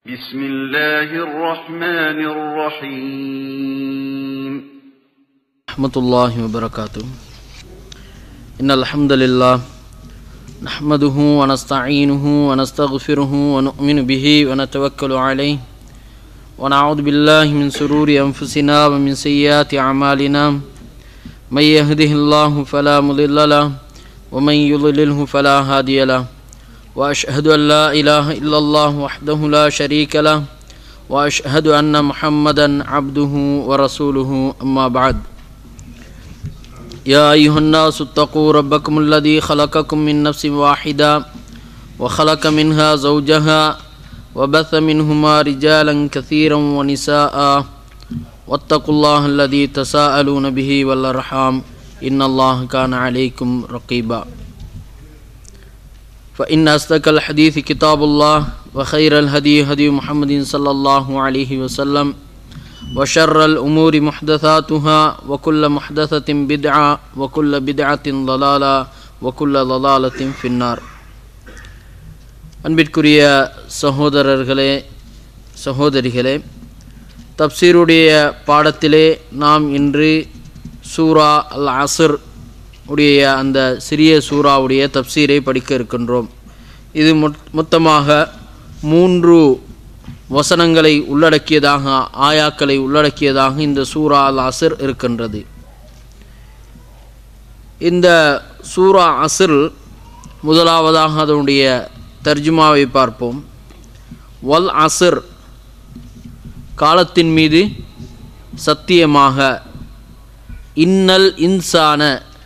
بسم الله الرحمن الرحيم ورحمة الله وبركاته إن الحمد لله نحمده ونستعينه ونستغفره ونؤمن به ونتوكل عليه ونعوذ بالله من سرور أنفسنا ومن سيئات أعمالنا من يهده الله فلا مضل له ومن يضلله فلا هادي له وأشهد أن لا إله إلا الله وحده لا شريك له وأشهد أن محمدا عبده ورسوله أما بعد يا أيها الناس اتقوا ربكم الذي خلقكم من نفس واحدة وخلق منها زوجها وبث منهما رجالا كثيرا ونساء واتقوا الله الذي تساءلون به والأرحام إن الله كان عليكم رقيبا فإن أصدق الحديث كتاب الله وخير الهدي هدي محمد صلى الله عليه وسلم وشر الأمور محدثاتها وكل محدثة بدعة وكل بدعة ضلالة وكل ضلالة في النار அன்பிற்குரிய சகோதரர்களே சகோதரிகளே தப்சீருடைய பாடத்திலே நாம் இன்று சூரா அல் அசர் உடைய அந்த சிறிய சூறாவுடைய தப்சீரை படிக்க இருக்கின்றோம் இது மொத்- மொத்தமாக மூன்று வசனங்களை உள்ளடக்கியதாக ஆயாக்களை உள்ளடக்கியதாக இந்த சூரா அல் அசர் இருக்கின்றது இந்த சூரா அசர் முதலாவதாக அதனுடைய தர்ஜுமாவை பார்ப்போம் வல் அசர் காலத்தின் மீது சத்தியமாக இன்னல் இன்சான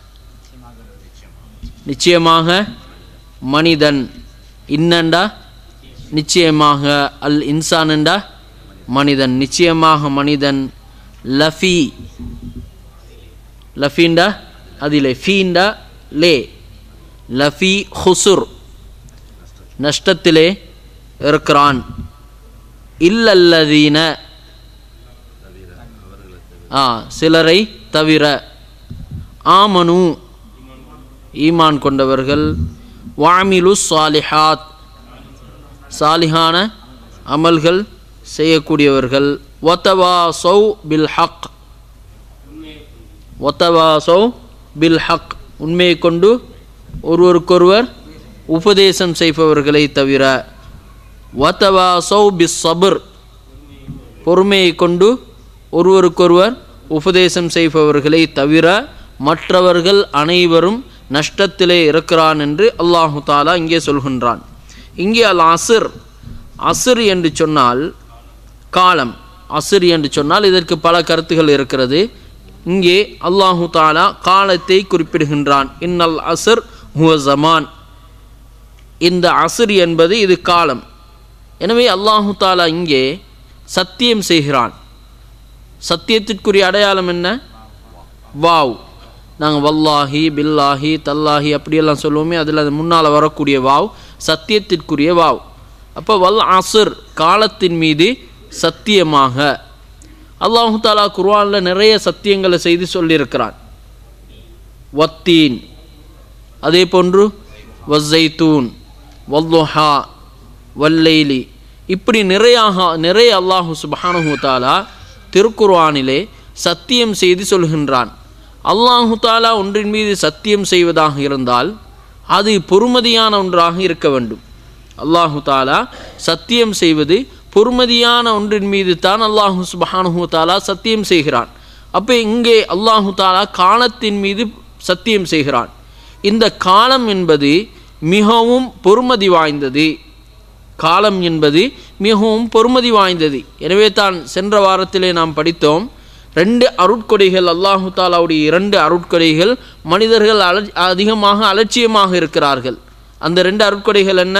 நிச்சயமாக மனிதன் இன்னண்டா நிச்சயமாக அல் இன்சானண்டா மனிதன் நிச்சயமாக மனிதன் லஃபி லஃபீண்டா அதிலே ஃபீண்டா லே லஃபி ஹுசுர் நஷ்டத்திலே இருக்கிறான் இல்லல்லதீன ஆ சிலரை தவிர ஆமனு ஈமான் கொண்டவர்கள் வாமிலு சாலிஹாத் சாலிஹான அமல்கள் செய்யக்கூடியவர்கள் ஒத்தவாசௌ பில் ஹக் ஒத்தவாசௌ பில் ஹக் உண்மையை கொண்டு ஒருவருக்கொருவர் உபதேசம் செய்பவர்களை தவிர ஒத்தவாசௌ பிஸ் சபர் பொறுமையை கொண்டு ஒருவருக்கொருவர் உபதேசம் செய்பவர்களை தவிர மற்றவர்கள் அனைவரும் நஷ்டத்திலே இருக்கிறான் என்று அல்லாஹு தாலா இங்கே சொல்கின்றான் இங்கே அல் அசிர் அசிர் என்று சொன்னால் காலம் அசிர் என்று சொன்னால் இதற்கு பல கருத்துகள் இருக்கிறது இங்கே அல்லாஹு தாலா காலத்தை குறிப்பிடுகின்றான் இன்னல் அசிர் ஹுவ ஜமான் இந்த அசிர் என்பது இது காலம் எனவே அல்லாஹு தாலா இங்கே சத்தியம் செய்கிறான் சத்தியத்திற்குரிய அடையாளம் என்ன வாவ் நாங்கள் வல்லாஹி பில்லாஹி தல்லாஹி அப்படியெல்லாம் சொல்லுவோமே அதில் அது முன்னால் வரக்கூடிய வாவ் சத்தியத்திற்குரிய வாவ் அப்போ வல் அசுர் காலத்தின் மீது சத்தியமாக அல்லாஹு தாலா குர்ஆனில் நிறைய சத்தியங்களை செய்து சொல்லியிருக்கிறான் வத்தீன் அதே போன்று வஸ்ஸைத்தூன் வல்லுஹா வல்லைலி இப்படி நிறையாக நிறைய அல்லாஹு சுப்ஹானஹு தாலா திருக்குர்ஆனிலே சத்தியம் செய்து சொல்கின்றான் அல்லாஹு தாலா ஒன்றின் மீது சத்தியம் செய்வதாக இருந்தால் அது பொறுமதியான ஒன்றாக இருக்க வேண்டும் அல்லாஹு தாலா சத்தியம் செய்வது பொறுமதியான ஒன்றின் மீது தான் அல்லாஹு சுப்ஹானஹு தாலா சத்தியம் செய்கிறான் அப்போ இங்கே அல்லாஹு தாலா காலத்தின் மீது சத்தியம் செய்கிறான் இந்த காலம் என்பது மிகவும் பொறுமதி வாய்ந்தது காலம் என்பது மிகவும் பொறுமதி வாய்ந்தது எனவே தான் சென்ற வாரத்திலே நாம் படித்தோம் ரெண்டு அருட்கொடைகள் அல்லாஹு தாலாவுடைய இரண்டு அருட்கொடைகள் மனிதர்கள் அல அதிகமாக அலட்சியமாக இருக்கிறார்கள் அந்த ரெண்டு அருட்கொடைகள் என்ன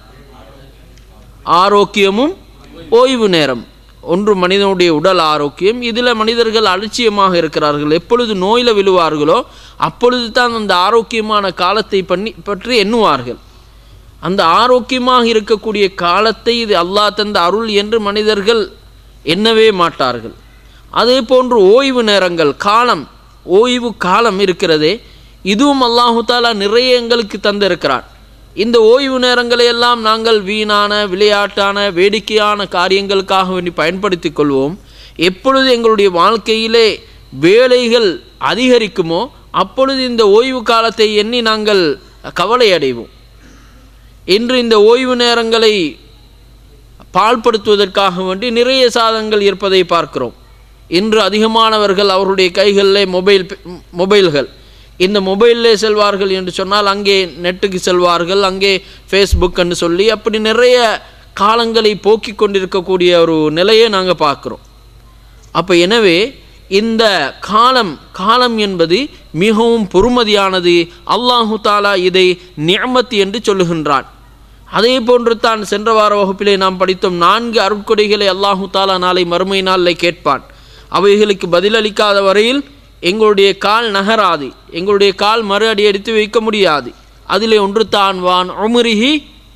ஆரோக்கியமும் ஓய்வு நேரம் ஒன்று மனிதனுடைய உடல் ஆரோக்கியம் இதில் மனிதர்கள் அலட்சியமாக இருக்கிறார்கள் எப்பொழுது நோயில் விழுவார்களோ அப்பொழுது தான் அந்த ஆரோக்கியமான காலத்தை பண்ணி பற்றி எண்ணுவார்கள் அந்த ஆரோக்கியமாக இருக்கக்கூடிய காலத்தை இது அல்லாஹ் தந்த அருள் என்று மனிதர்கள் எண்ணவே மாட்டார்கள் அதே போன்று ஓய்வு நேரங்கள் காலம் ஓய்வு காலம் இருக்கிறதே இதுவும் அல்லாஹு தாலா நிறைய எங்களுக்கு தந்திருக்கிறான் இந்த ஓய்வு நேரங்களை எல்லாம் நாங்கள் வீணான விளையாட்டான வேடிக்கையான காரியங்களுக்காக வேண்டி பயன்படுத்தி கொள்வோம் எப்பொழுது எங்களுடைய வாழ்க்கையிலே வேலைகள் அதிகரிக்குமோ அப்பொழுது இந்த ஓய்வு காலத்தை எண்ணி நாங்கள் கவலை அடைவோம் இன்று இந்த ஓய்வு நேரங்களை பால்படுத்துவதற்காக வேண்டி நிறைய சாதனங்கள் இருப்பதை பார்க்கிறோம் இன்று அதிகமானவர்கள் அவருடைய கைகளிலே மொபைல் மொபைல்கள் இந்த மொபைலிலே செல்வார்கள் என்று சொன்னால் அங்கே நெட்டுக்கு செல்வார்கள் அங்கே ஃபேஸ்புக் என்று சொல்லி அப்படி நிறைய காலங்களை போக்கி கொண்டிருக்கக்கூடிய ஒரு நிலையை நாங்கள் பார்க்குறோம் அப்போ எனவே இந்த காலம் காலம் என்பது மிகவும் பொறுமதியானது அல்லாஹு தாலா இதை நியமத் என்று சொல்லுகின்றான் அதே போன்று தான் சென்ற வார வகுப்பிலே நாம் படித்தோம் நான்கு அருட்கொடைகளை அல்லாஹு தாலா நாளை மறுமை நாளில் கேட்பான் அவைகளுக்கு பதிலளிக்காத வரையில் எங்களுடைய கால் நகராது எங்களுடைய கால் மறு அடி எடுத்து வைக்க முடியாது அதிலே ஒன்று தான் வான் ஒமுரிஹி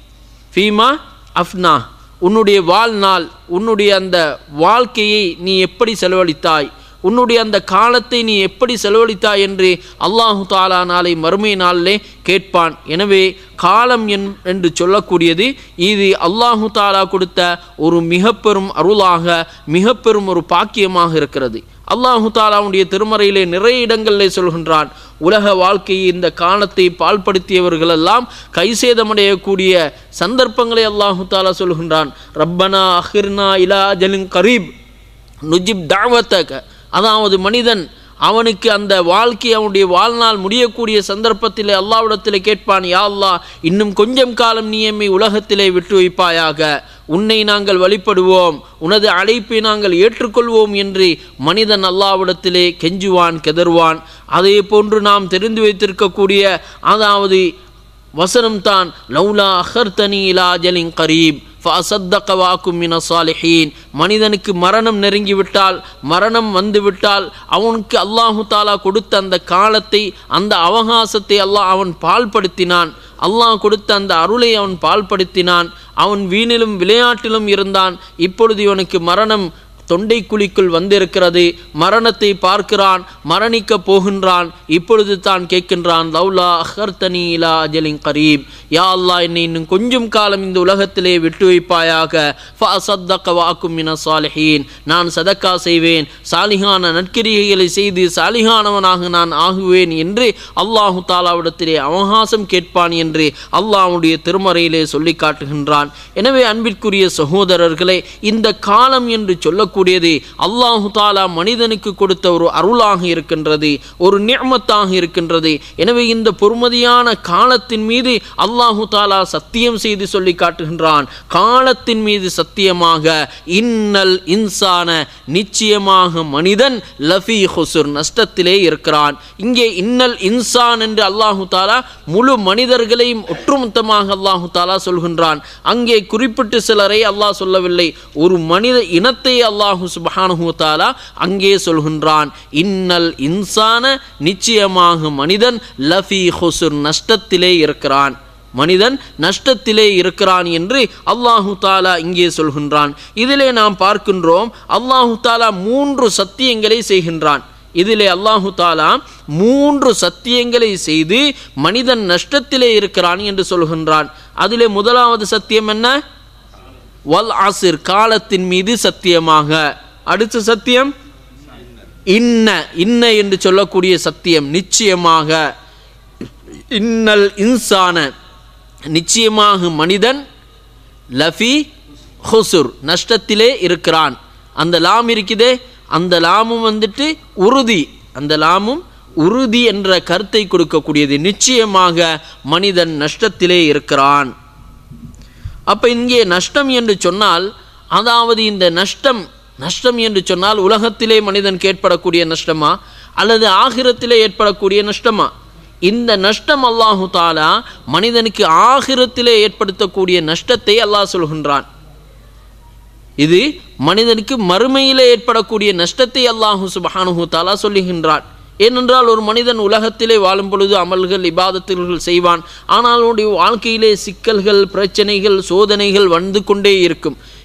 ஃபீமா அஃப்னா உன்னுடைய வாழ்நாள் உன்னுடைய அந்த வாழ்க்கையை நீ எப்படி செலவழித்தாய் உன்னுடைய அந்த காலத்தை நீ எப்படி செலவழித்தாய் என்று அல்லாஹு தாலா நாளை மறுமை நாளிலே கேட்பான் எனவே காலம் என் என்று சொல்லக்கூடியது இது அல்லாஹு தாலா கொடுத்த ஒரு மிக பெரும் அருளாக மிக பெரும் ஒரு பாக்கியமாக இருக்கிறது அல்லாஹு தாலாவுடைய திருமறையிலே நிறைய இடங்களிலே சொல்கின்றான் உலக வாழ்க்கையை இந்த காலத்தை பால்படுத்தியவர்களெல்லாம் கைசேதமடையக்கூடிய சந்தர்ப்பங்களை அல்லாஹு தாலா சொல்கின்றான் ரப்பனா அஹிர்னா இலா ஜலின் கரீப் நுஜிப் தாவத்தக அதாவது மனிதன் அவனுக்கு அந்த வாழ்க்கை அவனுடைய வாழ்நாள் முடியக்கூடிய சந்தர்ப்பத்தில் அல்லாவிடத்தில் கேட்பான் யா அல்லாஹ் இன்னும் கொஞ்சம் காலம் நீ எம்மை உலகத்திலே விட்டு வைப்பாயாக உன்னை நாங்கள் வழிபடுவோம் உனது அழைப்பை நாங்கள் ஏற்றுக்கொள்வோம் என்று மனிதன் அல்லாவிடத்திலே கெஞ்சுவான் கெதர்வான் அதே போன்று நாம் தெரிந்து வைத்திருக்கக்கூடிய அதாவது வசனம் தான் லௌலா அஹர்தனி இலா அஜலின் கரீப் ஃபஅசத்தக வாக்கும் மின சாலிஹீன் மனிதனுக்கு மரணம் நெருங்கிவிட்டால் மரணம் வந்துவிட்டால் அவனுக்கு அல்லாஹு தாலா கொடுத்த அந்த காலத்தை அந்த அவகாசத்தை அல்லாஹ் அவன் பால்படுத்தினான் அல்லாஹ் கொடுத்த அந்த அருளை அவன் பால்படுத்தினான் அவன் வீணிலும் விளையாட்டிலும் இருந்தான் இப்பொழுது இவனுக்கு மரணம் தொண்டை குழிக்குள் வந்திருக்கிறது மரணத்தை பார்க்கிறான் மரணிக்க போகின்றான் இப்பொழுது தான் கேட்கின்றான் லவ்லா அஹர்தனி இலா அஜலின் கரீப் யா அல்லாஹ் என்னை இன்னும் கொஞ்சம் காலம் இந்த உலகத்திலே விட்டு வைப்பாயாக ஃபஅசத்தக வாக்கும் மின சாலிஹீன் நான் சதக்கா செய்வேன் சாலிஹான நற்கிரிகைகளை செய்து சாலிஹானவனாக நான் ஆகுவேன் என்று அல்லாஹு தாலாவிடத்திலே அவகாசம் கேட்பான் என்று அல்லாஹ்வுடைய திருமறையிலே சொல்லி காட்டுகின்றான் எனவே அன்பிற்குரிய சகோதரர்களே இந்த காலம் என்று சொல்லக்கூடியது அல்லாஹு தாலா மனிதனுக்கு கொடுத்த ஒரு அருளாக இருக்கின்றது ஒரு நியமத்தாக இருக்கின்றது எனவே இந்த பொறுமதியான காலத்தின் மீது அல்லாஹு தாலா சத்தியம் செய்து சொல்லி காட்டுகின்றான் காலத்தின் மீது சத்தியமாக இன்னல் இன்சான நிச்சயமாக மனிதன் லஃபி ஹுசுர் நஷ்டத்திலே இருக்கிறான் இங்கே இன்னல் இன்சான் என்று அல்லாஹு தாலா முழு மனிதர்களையும் ஒட்டுமொத்தமாக அல்லாஹு தாலா சொல்கின்றான் அங்கே குறிப்பிட்டு சிலரை அல்லாஹ் சொல்லவில்லை ஒரு மனித இனத்தை அல்லாஹு சுபஹானஹு தாலா அங்கே சொல்கின்றான் இன்னல் இன்சான நிச்சயமாக மனிதன் லஃபி ஹுசுர் நஷ்டத்திலே இருக்கிறான் மனிதன் நஷ்டத்திலே இருக்கிறான் என்று அல்லாஹு தாலா இங்கே சொல்கின்றான் இதிலே நாம் பார்க்கின்றோம் அல்லாஹு தாலா மூன்று சத்தியங்களை செய்கின்றான் இதிலே அல்லாஹு தாலா மூன்று சத்தியங்களை செய்து மனிதன் நஷ்டத்திலே இருக்கிறான் என்று சொல்கின்றான் அதிலே முதலாவது சத்தியம் என்ன வல் ஆசிர் காலத்தின் மீது சத்தியமாக அடுத்த சத்தியம் இன்ன இன்ன என்று சொல்லக்கூடிய சத்தியம் நிச்சயமாக இன்னல் இன்சான நிச்சயமாக மனிதன் லஃபி ஹுசுர் நஷ்டத்திலே இருக்கிறான் அந்த லாம் இருக்குதே அந்த லாமும் வந்துட்டு உறுதி அந்த லாமும் உறுதி என்ற கருத்தை கொடுக்கக்கூடியது நிச்சயமாக மனிதன் நஷ்டத்திலே இருக்கிறான் அப்போ இங்கே நஷ்டம் என்று சொன்னால் அதாவது இந்த நஷ்டம் நஷ்டம் என்று சொன்னால் உலகத்திலே மனிதன் கேட்படக்கூடிய நஷ்டமா அல்லது ஆகிரத்திலே ஏற்படக்கூடிய நஷ்டமா இந்த நஷ்டம் அல்லாஹு தாலா மனிதனுக்கு ஆகிரத்திலே ஏற்படுத்தக்கூடிய நஷ்டத்தை அல்லாஹ் சொல்கின்றான் இது மனிதனுக்கு மறுமையிலே ஏற்படக்கூடிய நஷ்டத்தை அல்லாஹு சுபஹானுஹு தாலா சொல்லுகின்றான் ஏனென்றால் ஒரு மனிதன் உலகத்திலே வாழும் பொழுது அமல்கள் இபாதத்துகள் செய்வான் ஆனால் அவனுடைய வாழ்க்கையிலே சிக்கல்கள் பிரச்சனைகள் சோதனைகள் வந்து கொண்டே இருக்கும்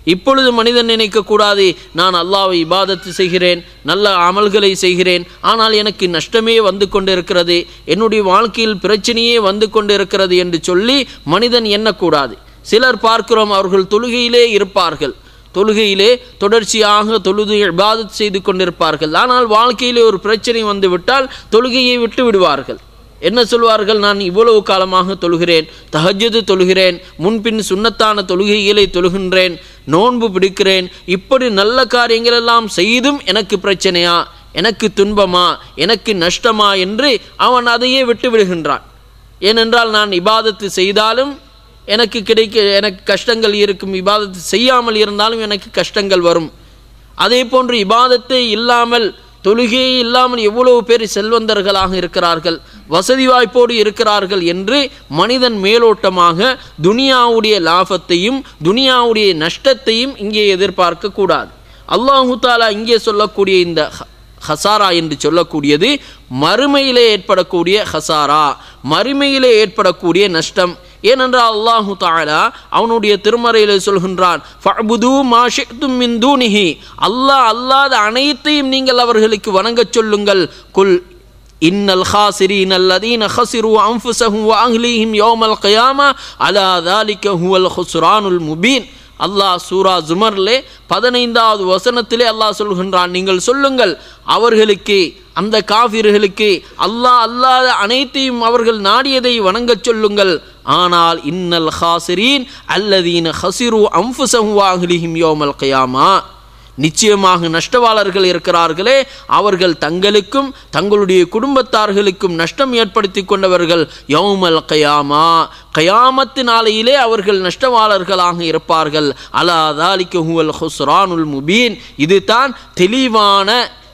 இப்பொழுது மனிதன் நினைக்கக்கூடாது நான் அல்லாவை இபாதத்து செய்கிறேன் நல்ல அமல்களை செய்கிறேன் ஆனால் எனக்கு நஷ்டமே வந்து கொண்டிருக்கிறது என்னுடைய வாழ்க்கையில் பிரச்சனையே வந்து கொண்டிருக்கிறது என்று சொல்லி மனிதன் எண்ணக்கூடாது சிலர் பார்க்கிறோம் அவர்கள் தொழுகையிலே இருப்பார்கள் தொழுகையிலே தொடர்ச்சியாக தொழுது இபாதத் செய்து கொண்டிருப்பார்கள் ஆனால் வாழ்க்கையிலே ஒரு பிரச்சனை வந்து விட்டால் தொழுகையை விட்டு விடுவார்கள் என்ன சொல்வார்கள் நான் இவ்வளவு காலமாக தொழுகிறேன் தஹஜது தொழுகிறேன் முன்பின் சுன்னத்தான தொழுகைகளை தொழுகின்றேன் நோன்பு பிடிக்கிறேன் இப்படி நல்ல காரியங்கள் எல்லாம் செய்தும் எனக்கு பிரச்சனையா எனக்கு துன்பமா எனக்கு நஷ்டமா என்று அவன் அதையே விட்டு விடுகின்றான் ஏனென்றால் நான் இபாதத்து செய்தாலும் எனக்கு கிடைக்க எனக்கு கஷ்டங்கள் இருக்கும் இபாதத்து செய்யாமல் இருந்தாலும் எனக்கு கஷ்டங்கள் வரும் அதே போன்று இபாதத்தை இல்லாமல் தொழுகையே இல்லாமல் எவ்வளவு பேர் செல்வந்தர்களாக இருக்கிறார்கள் வசதி வாய்ப்போடு இருக்கிறார்கள் என்று மனிதன் மேலோட்டமாக துனியாவுடைய லாபத்தையும் துனியாவுடைய நஷ்டத்தையும் இங்கே எதிர்பார்க்க கூடாது அல்லாஹு தாலா இங்கே சொல்லக்கூடிய இந்த ஹ- ஹசாரா என்று சொல்லக்கூடியது மறுமையிலே ஏற்படக்கூடிய ஹசாரா மறுமையிலே ஏற்படக்கூடிய நஷ்டம் ஏனென்றால் அல்லாஹு தாலா அவனுடைய திருமறையில் சொல்கின்றான் ஃபஅபுது மா ஷி'தும் மின் தூனிஹி அல்லாஹ் அல்லாத அனைத்தையும் நீங்கள் அவர்களுக்கு வணங்கச் சொல்லுங்கள் குல் இன்னல் خاسرين الذين خسروا أنفسهم وأهليهم يوم القيامة على ذلك هو الخسران المبين அல்லாஹ் சூரா ஜுமர்லே பதினைந்தாவது வசனத்திலே அல்லாஹ் சொல்கின்றான் நீங்கள் சொல்லுங்கள் அவர்களுக்கு அந்த காஃபிர்களுக்கு அல்லாஹ் அல்லாத அனைத்தையும் அவர்கள் நாடியதை வணங்கச் சொல்லுங்கள் ஆனால் இன்னல் ஹாசிரீன் அல்லதீன ஹசிரு அம்ஃபுசஹு வாஹ்லிஹிம் யோமல் கயாமா நிச்சயமாக நஷ்டவாளர்கள் இருக்கிறார்களே அவர்கள் தங்களுக்கும் தங்களுடைய குடும்பத்தார்களுக்கும் நஷ்டம் ஏற்படுத்தி கொண்டவர்கள் யௌமல் கயாமா கயாமத்து நாளையிலே அவர்கள் நஷ்டவாளர்களாக இருப்பார்கள் அலா தாலிக்க ஹுவல் ஹுஸ்ரானுல் முபீன் இதுதான் தெளிவான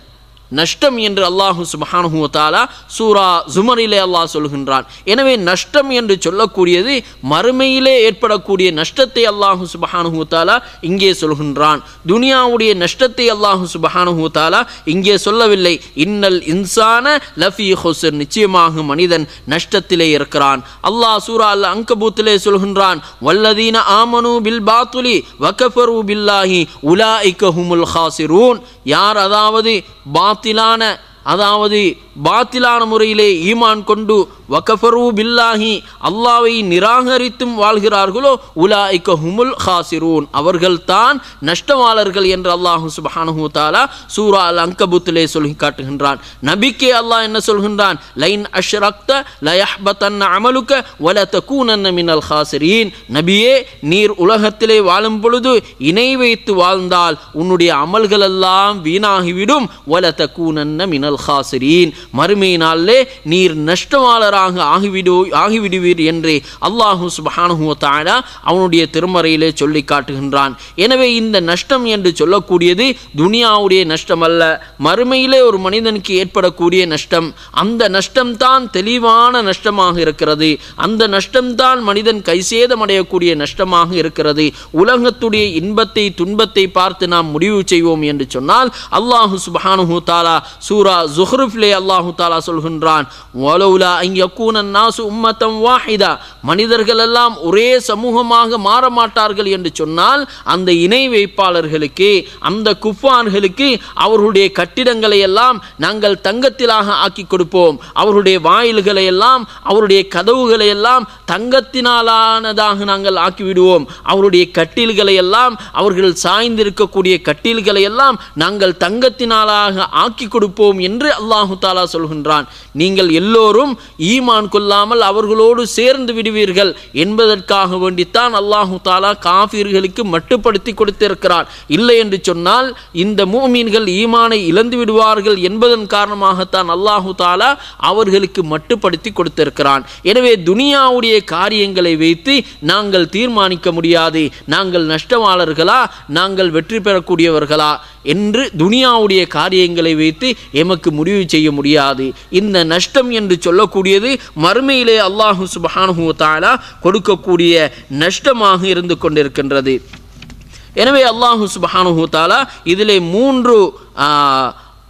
நஷ்டம் என்று அல்லாஹு சுபஹானஹு வ தஆலா சூரா ஜுமரிலே அல்லாஹ் சொல்கின்றான் எனவே நஷ்டம் என்று சொல்லக்கூடியது மறுமையிலே ஏற்படக்கூடிய நஷ்டத்தை அல்லாஹு சுபஹானஹு வ தஆலா இங்கே சொல்கின்றான் துனியாவுடைய நஷ்டத்தை அல்லாஹு சுபஹானஹு வ தஆலா இங்கே சொல்லவில்லை இன்னல் இன்சான லஃபி ஹுஸ்ர் நிச்சயமாக மனிதன் நஷ்டத்திலே இருக்கிறான் அல்லாஹ் சூரா அல் அங்கபூத்திலே சொல்கின்றான் வல்லதீன ஆமனு பில் பாத்துலி வகஃபரு பில்லாஹி உலாஇக ஹுமுல் ஹாசிரூன் யார் அதாவது பாத்திலான அதாவது பாத்திலான முறையிலே ஈமான் கொண்டு வகஃபரு பில்லாஹி அல்லாவை நிராகரித்தும் வாழ்கிறார்களோ உலாய்க்க ஹுமுல் ஹாசிரூன் அவர்கள்தான் நஷ்டவாளர்கள் என்று அல்லாஹு சுபஹானஹு தாலா சூரா அல் அங்கபுத்திலே சொல்லி காட்டுகின்றான் நபிக்கே அல்லாஹ் என்ன சொல்கின்றான் லைன் அஷ்ரக்த லயஹ்பத்தன் அமலுக்க வல தக்கூனன்ன மினல் ஹாசிரீன் நபியே நீர் உலகத்திலே வாழும் பொழுது இணை வைத்து வாழ்ந்தால் உன்னுடைய அமல்கள் எல்லாம் வீணாகிவிடும் வல தக்கூனன்ன மினல் ஹாசிரீன் மறுமை நாளிலே நீர் நஷ்டவாளராக ஆகிவிடு ஆகிவிடுவீர் என்று அல்லாஹு சுபஹானஹு வ தஆலா அவனுடைய திருமறையிலே சொல்லி காட்டுகின்றான் எனவே இந்த நஷ்டம் என்று சொல்லக்கூடியது துனியாவுடைய நஷ்டம் அல்ல மறுமையிலே ஒரு மனிதனுக்கு ஏற்படக்கூடிய நஷ்டம் அந்த நஷ்டம்தான் தெளிவான நஷ்டமாக இருக்கிறது அந்த நஷ்டம்தான் மனிதன் கைசேதமடையக்கூடிய நஷ்டமாக இருக்கிறது உலகத்துடைய இன்பத்தை துன்பத்தை பார்த்து நாம் முடிவு செய்வோம் என்று சொன்னால் அல்லாஹு சுபஹானஹு தாலா சூரா ஜுஹ்ருஃப்லே அல்லாஹு தாலா சொல்கின்றான் வலவுலா அன் யக்கூன நாசு உம்மத்தம் வாஹிதா மனிதர்கள் எல்லாம் ஒரே சமூகமாக மாற மாட்டார்கள் என்று சொன்னால் அந்த இணை வைப்பாளர்களுக்கு அந்த குஃபார்களுக்கு அவர்களுடைய கட்டிடங்களை எல்லாம் நாங்கள் தங்கத்திலாக ஆக்கி கொடுப்போம் அவருடைய வாயில்களை எல்லாம் அவருடைய கதவுகளை எல்லாம் தங்கத்தினாலானதாக நாங்கள் ஆக்கிவிடுவோம் அவருடைய கட்டில்களை எல்லாம் அவர்கள் சாய்ந்திருக்கக்கூடிய கட்டில்களை எல்லாம் நாங்கள் தங்கத்தினாலாக ஆக்கி கொடுப்போம் என்று அல்லாஹு தாலா சொல்கின்றான் நீங்கள் எல்லோரும் ஈமான் கொள்ளாமல் அவர்களோடு சேர்ந்து விடுவீர்கள் என்பதற்காக வேண்டித்தான் அல்லாஹு தாலா காஃபிர்களுக்கு மட்டுப்படுத்தி கொடுத்திருக்கிறார் இல்லை என்று சொன்னால் இந்த மூமீன்கள் ஈமானை இழந்து விடுவார்கள் என்பதன் காரணமாகத்தான் அல்லாஹு தாலா அவர்களுக்கு மட்டுப்படுத்தி கொடுத்திருக்கிறான் எனவே துனியாவுடைய காரியங்களை வைத்து நாங்கள் தீர்மானிக்க முடியாது நாங்கள் நஷ்டவாளர்களா நாங்கள் வெற்றி பெறக்கூடியவர்களா என்று துனியாவுடைய காரியங்களை வைத்து எமக்கு முடிவு செய்ய முடியாது இந்த நஷ்டம் என்று சொல்லக்கூடியது மறுமையிலே அல்லாஹு சுபஹானஹு வ தஆலா கொடுக்கக்கூடிய நஷ்டமாக இருந்து கொண்டிருக்கின்றது எனவே அல்லாஹு சுபஹானஹு தாலா இதிலே மூன்று ஆ,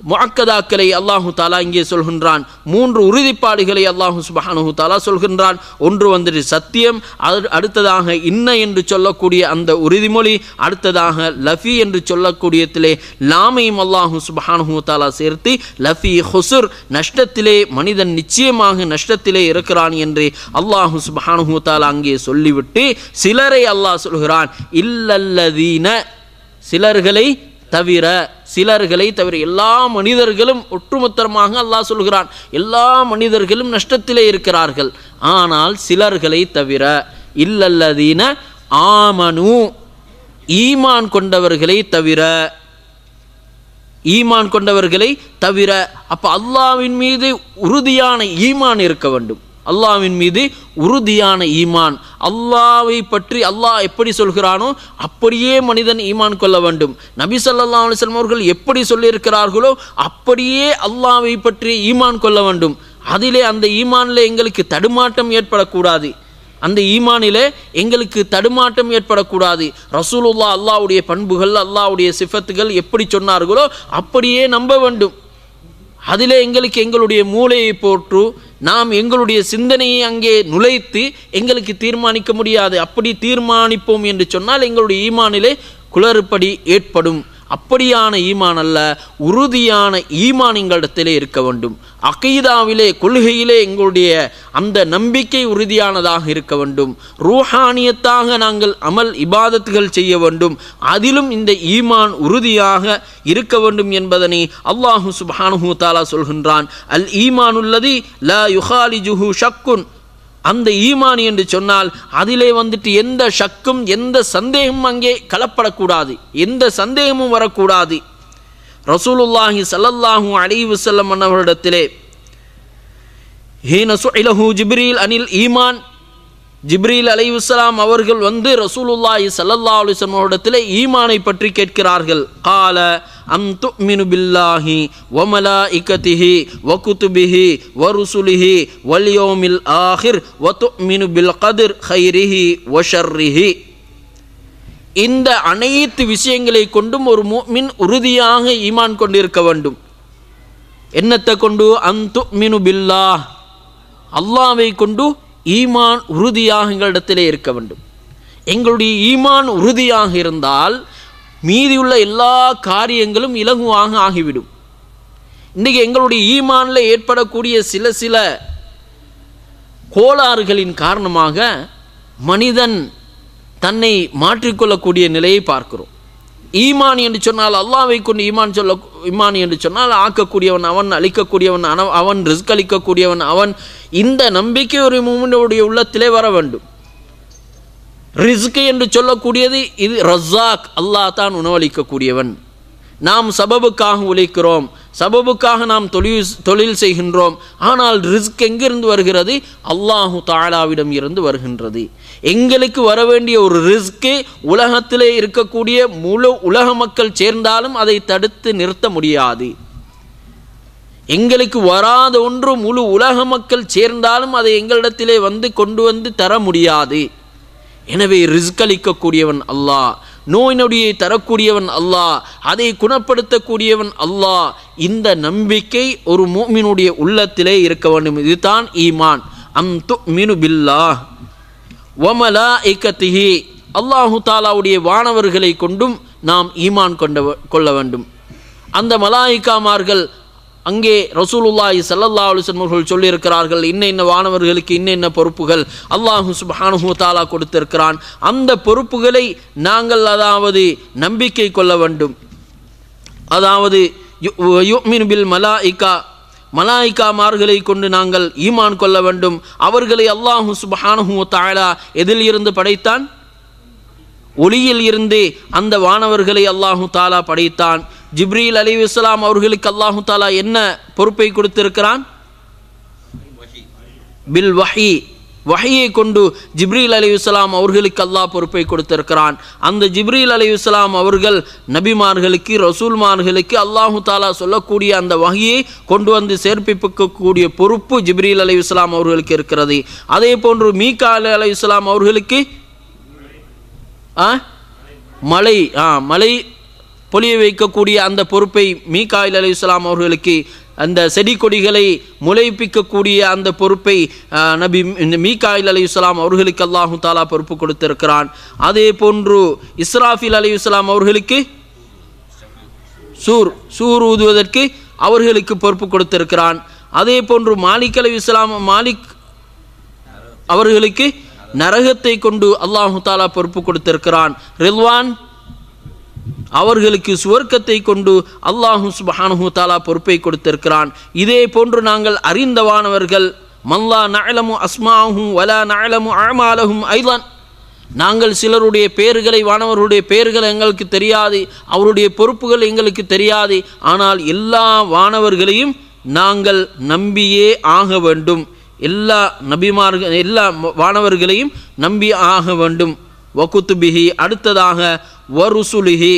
முஅக்கதாக்களை அல்லாஹு தாலா இங்கே சொல்கின்றான் மூன்று உறுதிப்பாடுகளை அல்லாஹு சுபஹானஹு தாலா சொல்கின்றான் ஒன்று வந்துட்டு சத்தியம் அது அடுத்ததாக இன்ன என்று சொல்லக்கூடிய அந்த உறுதிமொழி அடுத்ததாக லஃபி என்று சொல்லக்கூடியதிலே லாமையும் அல்லாஹு சுபஹானஹு தாலா சேர்த்து லஃபி ஹுசுர் நஷ்டத்திலே மனிதன் நிச்சயமாக நஷ்டத்திலே இருக்கிறான் என்று அல்லாஹு சுபஹானஹு தாலா அங்கே சொல்லிவிட்டு சிலரை அல்லாஹ் சொல்கிறான் இல்லல்லதீன சிலர்களை தவிர சிலர்களை தவிர எல்லா மனிதர்களும் ஒட்டுமொத்தமாக அல்லாஹ் சொல்கிறான் எல்லா மனிதர்களும் நஷ்டத்திலே இருக்கிறார்கள் ஆனால் சிலர்களை தவிர இல்லல்லதீன ஆமனு ஈமான் கொண்டவர்களை தவிர ஈமான் கொண்டவர்களை தவிர அப்ப அல்லாவின் மீது உறுதியான ஈமான் இருக்க வேண்டும் அல்லாவின் மீது உறுதியான ஈமான் அல்லாவை பற்றி அல்லாஹ் எப்படி சொல்கிறானோ அப்படியே மனிதன் ஈமான் கொள்ள வேண்டும் நபி ஸல்லல்லாஹு அலைஹி வஸல்லம் அவர்கள் எப்படி சொல்லியிருக்கிறார்களோ அப்படியே அல்லாவை பற்றி ஈமான் கொள்ள வேண்டும் அதிலே அந்த ஈமானில் எங்களுக்கு தடுமாட்டம் ஏற்படக்கூடாது அந்த ஈமானிலே எங்களுக்கு தடுமாட்டம் ஏற்படக்கூடாது ரசூலுல்லா அல்லாஹ்வுடைய பண்புகள் அல்லாஹ்வுடைய சிஃபத்துகள் எப்படி சொன்னார்களோ அப்படியே நம்ப வேண்டும் அதிலே எங்களுக்கு எங்களுடைய மூளையை போற்று நாம் எங்களுடைய சிந்தனையை அங்கே நுழைத்து எங்களுக்கு தீர்மானிக்க முடியாது அப்படி தீர்மானிப்போம் என்று சொன்னால் எங்களுடைய ஈமானிலே குளறுபடி ஏற்படும் அப்படியான ஈமான் அல்ல உறுதியான ஈமான் எங்களிடத்திலே இருக்க வேண்டும் அகீதாவிலே கொள்கையிலே எங்களுடைய அந்த நம்பிக்கை உறுதியானதாக இருக்க வேண்டும் ரூஹானியத்தாக நாங்கள் அமல் இபாதத்துகள் செய்ய வேண்டும் அதிலும் இந்த ஈமான் உறுதியாக இருக்க வேண்டும் என்பதனை அல்லாஹு சுப்ஹானஹு தாலா சொல்கின்றான் அல் ஈமானுல்லதி ல யுஹாலிஜுஹு ஷக்குன் அந்த ஈமான் என்று சொன்னால் அதிலே வந்துட்டு எந்த ஷக்கும் எந்த சந்தேகமும் அங்கே கலப்படக்கூடாது எந்த சந்தேகமும் வரக்கூடாது ரசூலுல்லாஹி ஸல்லல்லாஹு அலைஹி வஸல்லம் அன்னவரிடத்திலே ஹீன சுஇலஹு ஜிப்ரீல் அனில் ஈமான் ஜிப்ரீல் அலைஹிஸ்ஸலாம் அவர்கள் வந்து ரசூலுல்லாஹி ஸல்லல்லாஹு அலைஹி வஸல்லம் அவரிடத்திலே ஈமானை பற்றி கேட்கிறார்கள் கால அம் துமினு பில்லாஹி வ மலாயிகதிஹி வ குதுபிஹி வ ருசுலிஹி வல் யௌமில் ஆஹிர் வ துமினு பில் கதிர் ஹைரிஹி வ ஷர்ரிஹி இந்த அனைத்து விஷயங்களை கொண்டும் ஒரு முஃமின் உறுதியாக ஈமான் கொண்டிருக்க வேண்டும் என்னத்தை கொண்டு அந்து மினு பில்லாஹ் அல்லாவை கொண்டு ஈமான் உறுதியாக எங்களிடத்திலே இருக்க வேண்டும் எங்களுடைய ஈமான் உறுதியாக இருந்தால் மீதியுள்ள எல்லா காரியங்களும் இலகுவாக ஆகிவிடும் இன்றைக்கி எங்களுடைய ஈமானில் ஏற்படக்கூடிய சில சில கோளாறுகளின் காரணமாக மனிதன் தன்னை மாற்றிக்கொள்ளக்கூடிய நிலையை பார்க்கிறோம் ஈமான் என்று சொன்னால் அல்லாவை கொண்டு ஈமான் சொல்ல ஈமான் என்று சொன்னால் ஆக்கக்கூடியவன் அவன் அழிக்கக்கூடியவன் அவன் அவன் ரிஸ்க் அளிக்கக்கூடியவன் அவன் இந்த நம்பிக்கை ஒரு மூமினுடைய உள்ளத்திலே வர வேண்டும் ரிஸ்க் என்று சொல்லக்கூடியது இது ரஸாக் அல்லாஹ் தான் உணவளிக்கக்கூடியவன் நாம் சபபுக்காக உழைக்கிறோம் சபபுக்காக நாம் தொழில் தொழில் செய்கின்றோம் ஆனால் ரிஸ்க் எங்கிருந்து வருகிறது அல்லாஹு தாலாவிடம் இருந்து வருகின்றது எங்களுக்கு வர வேண்டிய ஒரு ரிஸ்க்கு உலகத்திலே இருக்கக்கூடிய முழு உலக மக்கள் சேர்ந்தாலும் அதை தடுத்து நிறுத்த முடியாது எங்களுக்கு வராத ஒன்று முழு உலக மக்கள் சேர்ந்தாலும் அதை எங்களிடத்திலே வந்து கொண்டு வந்து தர முடியாது எனவே ரிஸ்க் அளிக்கக்கூடியவன் அல்லாஹ் நோய் நொடியை தரக்கூடியவன் அல்லாஹ் அதை குணப்படுத்தக்கூடியவன் அல்லாஹ் இந்த நம்பிக்கை ஒரு மூமினுடைய உள்ளத்திலே இருக்க வேண்டும் இதுதான் ஈமான் அம் து மினு பில்லாஹ் வமலா இக்கத்திஹி அல்லாஹு தாலாவுடைய வானவர்களை கொண்டும் நாம் ஈமான் கொண்ட கொள்ள வேண்டும் அந்த மலாயிக்காமார்கள் அங்கே ரசூலுல்லாஹி ஸல்லல்லாஹு அலைஹி வஸல்லம் அவர்கள் சொல்லியிருக்கிறார்கள் இன்ன இன்ன வானவர்களுக்கு இன்ன இன்ன பொறுப்புகள் அல்லாஹு சுப்ஹானஹு தஆலா கொடுத்திருக்கிறான் அந்த பொறுப்புகளை நாங்கள் அதாவது நம்பிக்கை கொள்ள வேண்டும் அதாவது யுமினு பில் மலாயிகா மலாய்க்காமார்களை கொண்டு நாங்கள் ஈமான் கொள்ள வேண்டும் அவர்களை அல்லாஹு சுபஹானஹு தஆலா எதில் இருந்து படைத்தான் ஒளியில் இருந்து அந்த வானவர்களை அல்லாஹு தாலா படைத்தான் ஜிப்ரீல் அலி இஸ்லாம் அவர்களுக்கு அல்லாஹு தாலா என்ன பொறுப்பை கொடுத்திருக்கிறான் பில் வஹி வஹியை கொண்டு ஜிப்ரீல் அலி இஸ்லாம் அவர்களுக்கு அல்லாஹ் பொறுப்பை கொடுத்திருக்கிறான் அந்த ஜிப்ரீல் அலி இஸ்லாம் அவர்கள் நபிமார்களுக்கு ரசூல்மார்களுக்கு அல்லாஹு தாலா சொல்லக்கூடிய அந்த வகையை கொண்டு வந்து சேர்ப்பிக்கக்கூடிய பொறுப்பு ஜிப்ரீல் அலி இஸ்லாம் அவர்களுக்கு இருக்கிறது அதே போன்று மீகா அலி இஸ்லாம் அவர்களுக்கு ஆ மலை ஆ மலை பொழிய வைக்கக்கூடிய அந்த பொறுப்பை மீகாயில் அலி இஸ்லாம் அவர்களுக்கு அந்த செடி கொடிகளை முளைப்பிக்கக்கூடிய அந்த பொறுப்பை ஆஹ், நபி இந்த மீகாயில் அலி இஸ்லாம் அவர்களுக்கு அல்லாஹு தாலா பொறுப்பு கொடுத்திருக்கிறான் அதே போன்று இஸ்ராஃபில் அலி இஸ்லாம் அவர்களுக்கு சூர் சூர் ஊதுவதற்கு அவர்களுக்கு பொறுப்பு கொடுத்திருக்கிறான் அதே போன்று மாலிக் அலி இஸ்லாம் மாலிக் அவர்களுக்கு நரகத்தை கொண்டு அல்லாஹு தாலா பொறுப்பு கொடுத்திருக்கிறான் ரில்வான் அவர்களுக்கு சுவர்க்கத்தை கொண்டு அல்லாஹு சுபஹானஹு தாலா பொறுப்பை கொடுத்திருக்கிறான் இதே போன்று நாங்கள் அறிந்தவானவர்கள் மல்லா நஅலமு அஸ்மாஹும் வலா நஅலமு அமாலஹும் ஐலான் நாங்கள் சிலருடைய பெயர்களை வானவர்களுடைய பெயர்கள் எங்களுக்கு தெரியாது அவருடைய பொறுப்புகள் எங்களுக்கு தெரியாது ஆனால் எல்லா வானவர்களையும் நாங்கள் நம்பியே ஆக வேண்டும் எல்லா நபிமார்கள் எல்லா வானவர்களையும் நம்பி ஆக வேண்டும் வகுத்துபிஹி அடுத்ததாக வருசுலிஹி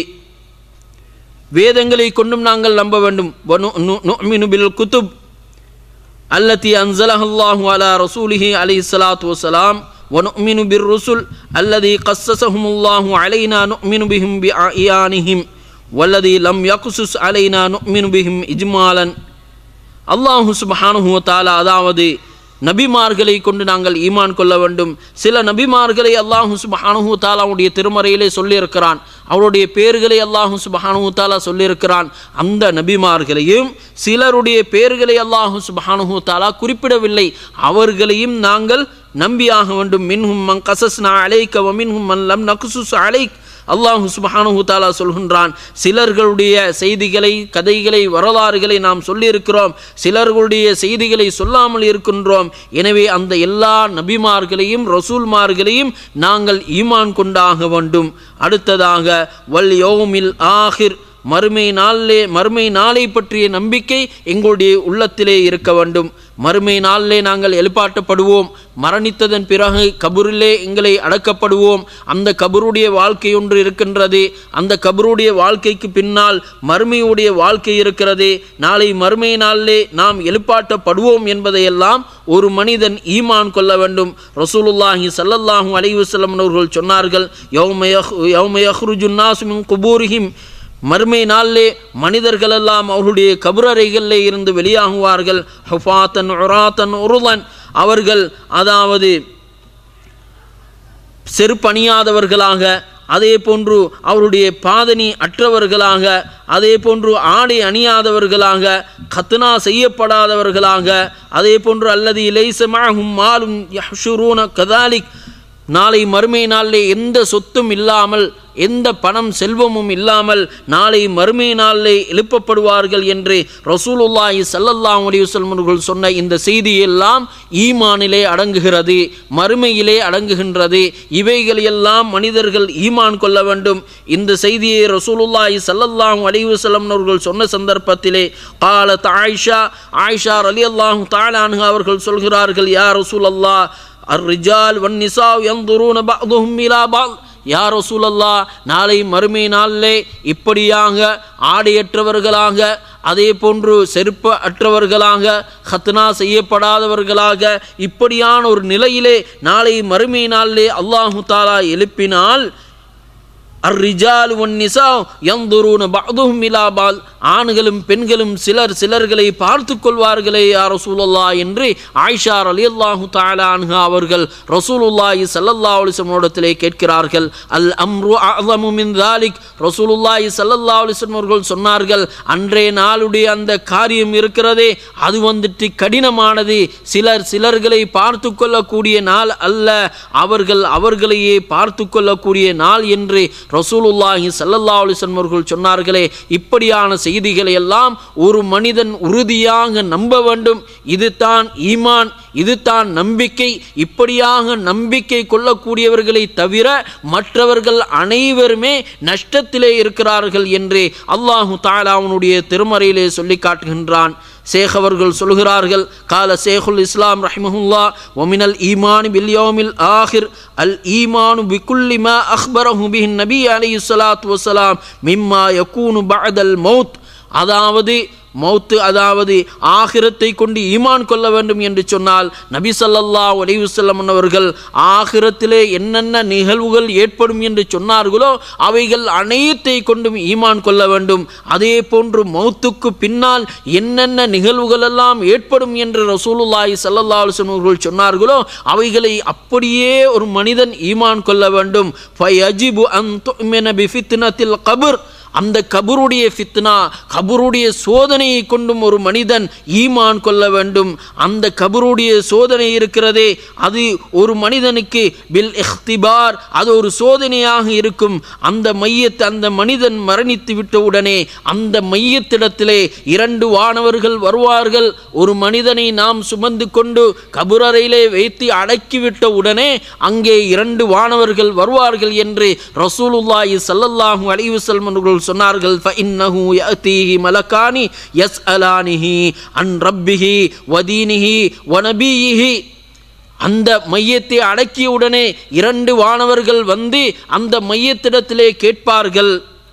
வேதங்களை கொண்டும் நாங்கள் நம்ப வேண்டும் வனு- நு- நுஅ்மினு பில் குத்துப் அல்லத்தி அன்சலஹல்லாஹு அலா ரசூலிஹி அலைஹி ஸலாத்து வஸலாம் ونؤمن بالرسل الذي قصصهم الله علينا نؤمن بهم بأعيانهم والذي لم يقصص علينا نؤمن بهم إجمالا அல்லாஹு சுபஹானுஹு வ தஆலா அதாவது நபிமார்களை கொண்டு நாங்கள் ஈமான் கொள்ள வேண்டும் சில நபிமார்களை அல்லாஹு சுபஹானுஹு வ தஆலாவுடைய திருமறையிலே சொல்லியிருக்கிறான் அவருடைய பெயர்களை அல்லாஹு சுபஹானுஹு வ தஆலா சொல்லியிருக்கிறான் அந்த நபிமார்களையும் சிலருடைய பெயர்களை அல்லாஹு சுபஹானுஹு வ தஆலா குறிப்பிடவில்லை அவர்களையும் நாங்கள் நம்பியாக வேண்டும் மின்ஹும் மன் கசஸ்னா அலைக்க வ மின்ஹும் மன் லம் நக்சுஸ் அலைக் அல்லாஹு சுபஹானஹு தாலா சொல்கின்றான் சிலர்களுடைய செய்திகளை கதைகளை வரலாறுகளை நாம் சொல்லியிருக்கிறோம் சிலர்களுடைய செய்திகளை சொல்லாமல் இருக்கின்றோம் எனவே அந்த எல்லா நபிமார்களையும் ரசூல்மார்களையும் நாங்கள் ஈமான் கொண்டாக வேண்டும் அடுத்ததாக வல் யோமில் ஆஹிர் மறுமை நாளிலே மறுமை நாளை பற்றிய நம்பிக்கை எங்களுடைய உள்ளத்திலே இருக்க வேண்டும் மறுமை நாளிலே நாங்கள் எழுப்பாட்டப்படுவோம் மரணித்ததன் பிறகு கபூரிலே எங்களை அடக்கப்படுவோம் அந்த கபருடைய வாழ்க்கை ஒன்று இருக்கின்றது அந்த கபருடைய வாழ்க்கைக்கு பின்னால் மறுமையுடைய வாழ்க்கை இருக்கிறது நாளை மறுமை நாளிலே நாம் எழுப்பாட்டப்படுவோம் என்பதையெல்லாம் ஒரு மனிதன் ஈமான் கொள்ள வேண்டும் ரசூலுல்லாஹி ஸல்லல்லாஹு அலைஹி வஸல்லம் அவர்கள் சொன்னார்கள் யௌம யஹ் யௌம யஹ்ருஜுன் நாசு மின் குபூரிஹிம் மறுமை நாளிலே மனிதர்களெல்லாம் அவர்களுடைய கபரறைகளிலே இருந்து வெளியாகுவார்கள் ஹுஃபாத்தன் உராத்தன் உருளன் அவர்கள் அதாவது செருப்பணியாதவர்களாக அதே போன்று அவருடைய பாதனி அற்றவர்களாக அதே போன்று ஆடை அணியாதவர்களாக கத்னா செய்யப்படாதவர்களாக அதே போன்று அல்லது இலைசமாகும் மாலும் யஹ்ஷுரூன கதாலிக் நாளை மறுமை நாளிலே எந்த சொத்தும் இல்லாமல் எந்த பணம் செல்வமும் இல்லாமல் நாளை மறுமை நாளிலே எழுப்பப்படுவார்கள் என்று ரசூலுல்லாஹி ஸல்லல்லாஹு அலைஹி வஸல்லம் அவர்கள் சொன்ன இந்த செய்தியெல்லாம் ஈமானிலே அடங்குகிறது மறுமையிலே அடங்குகின்றது இவைகளெல்லாம் மனிதர்கள் ஈமான் கொள்ள வேண்டும் இந்த செய்தியை ரசூலுல்லாஹி ஸல்லல்லாஹு அலைஹி வஸல்லம் அவர்கள் சொன்ன சந்தர்ப்பத்திலே காலத் ஆயிஷா ஆயிஷா ரலியல்லாஹு தஆலா அன்ஹா அவர்கள் சொல்கிறார்கள் யா ரசூலல்லாஹ் அர்ரிஜால் வன் நிசா யன்துரூன பஅதுஹும் இலா பஅத் யா ரசூலல்லா நாளை மறுமை நாளிலே இப்படியாக ஆடையற்றவர்களாக அதே போன்று செருப்பு அற்றவர்களாக ஹத்னா செய்யப்படாதவர்களாக இப்படியான ஒரு நிலையிலே நாளை மறுமை நாளிலே அல்லாஹு தாலா எழுப்பினால் அர்ரிஜால் ஒன் நிசா யந்துரூன பஅதுஹும் இலா பால் ஆண்களும் பெண்களும் சிலர் சிலர்களை பார்த்து கொள்வார்களே யா ரசூலுல்லா என்று ஆயிஷா ரலியல்லாஹு தஆலா அன்ஹா அவர்கள் ரசூலுல்லாஹி ஸல்லல்லாஹு அலைஹி வஸல்லமிடத்திலே கேட்கிறார்கள் அல் அம்ரு அஅலமு மின் தாலிக் ரசூலுல்லாஹி ஸல்லல்லாஹு அலைஹி வஸல்லம் அவர்கள் சொன்னார்கள் அன்றைய நாளுடைய அந்த காரியம் இருக்கிறதே அது வந்துட்டு கடினமானது சிலர் சிலர்களை பார்த்து கொள்ளக்கூடிய நாள் அல்ல அவர்கள் அவர்களையே பார்த்து கொள்ளக்கூடிய நாள் என்று ரசூலுல்லாஹி ஸல்லல்லாஹு அலைஹி வஸல்லம் அவர்கள் சொன்னார்களே இப்படியான செய்திகளை எல்லாம் ஒரு மனிதன் உறுதியாக நம்ப வேண்டும் இதுதான் ஈமான் இதுதான் நம்பிக்கை இப்படியாக நம்பிக்கை கொள்ளக்கூடியவர்களை தவிர மற்றவர்கள் அனைவருமே நஷ்டத்திலே இருக்கிறார்கள் என்று அல்லாஹு தாலா அவனுடைய திருமறையிலே சொல்லி காட்டுகின்றான் ஷேக் அவர்கள் சொல்கிறார்கள் கால ஷேகுல் இஸ்லாம் ரஹிமஹுல்லா ஒமினல் ஈமான் பில் யோமில் ஆஹிர் அல் ஈமானு பிகுல்லி மா அக்பரஹு பிஹின் நபி அலைஹி ஸலாத்து வஸலாம் மிம்மா யகூனு பஅதல் மௌத் அதாவது மௌத்து அதாவது ஆகிரத்தை கொண்டு ஈமான் கொள்ள வேண்டும் என்று சொன்னால் நபி ஸல்லல்லாஹு அலைஹி வஸல்லம் அவர்கள் ஆகிரத்திலே என்னென்ன நிகழ்வுகள் ஏற்படும் என்று சொன்னார்களோ அவைகள் அனைத்தை கொண்டும் ஈமான் கொள்ள வேண்டும் அதே போன்று மௌத்துக்கு பின்னால் என்னென்ன நிகழ்வுகள் எல்லாம் ஏற்படும் என்று ரசூலுல்லாஹி ஸல்லல்லாஹு அலைஹி வஸல்லம் அவர்கள் சொன்னார்களோ அவைகளை அப்படியே ஒரு மனிதன் ஈமான் கொள்ள வேண்டும் ஃபயஜிபு அன் துமின பிஃபித்னத்தில் கபர் அந்த கபருடைய ஃபித்னா கபருடைய சோதனையை கொண்டும் ஒரு மனிதன் ஈமான் கொள்ள வேண்டும் அந்த கபருடைய சோதனை இருக்கிறதே அது ஒரு மனிதனுக்கு பில் இஹ்திபார் அது ஒரு சோதனையாக இருக்கும் அந்த மையத்தை அந்த மனிதன் மரணித்து விட்ட உடனே அந்த மையத்திடத்திலே இரண்டு வானவர்கள் வருவார்கள் ஒரு மனிதனை நாம் சுமந்து கொண்டு கபுரறையிலே வைத்து அடக்கிவிட்ட உடனே அங்கே இரண்டு வானவர்கள் வருவார்கள் என்று ரசூலுல்லாஹி ஸல்லல்லாஹு அலைஹி வஸல்லம் அவர்கள் சொன்னார்கள் ஃபஇன்னஹு யஅதீஹி மலக்கானி யஸ்அலானிஹி அன் ரப்பிஹி வதீனிஹி வநபியிஹி அந்த மையத்தை அடக்கிய உடனே இரண்டு வானவர்கள் வந்து அந்த மையத்திடத்திலே கேட்பார்கள்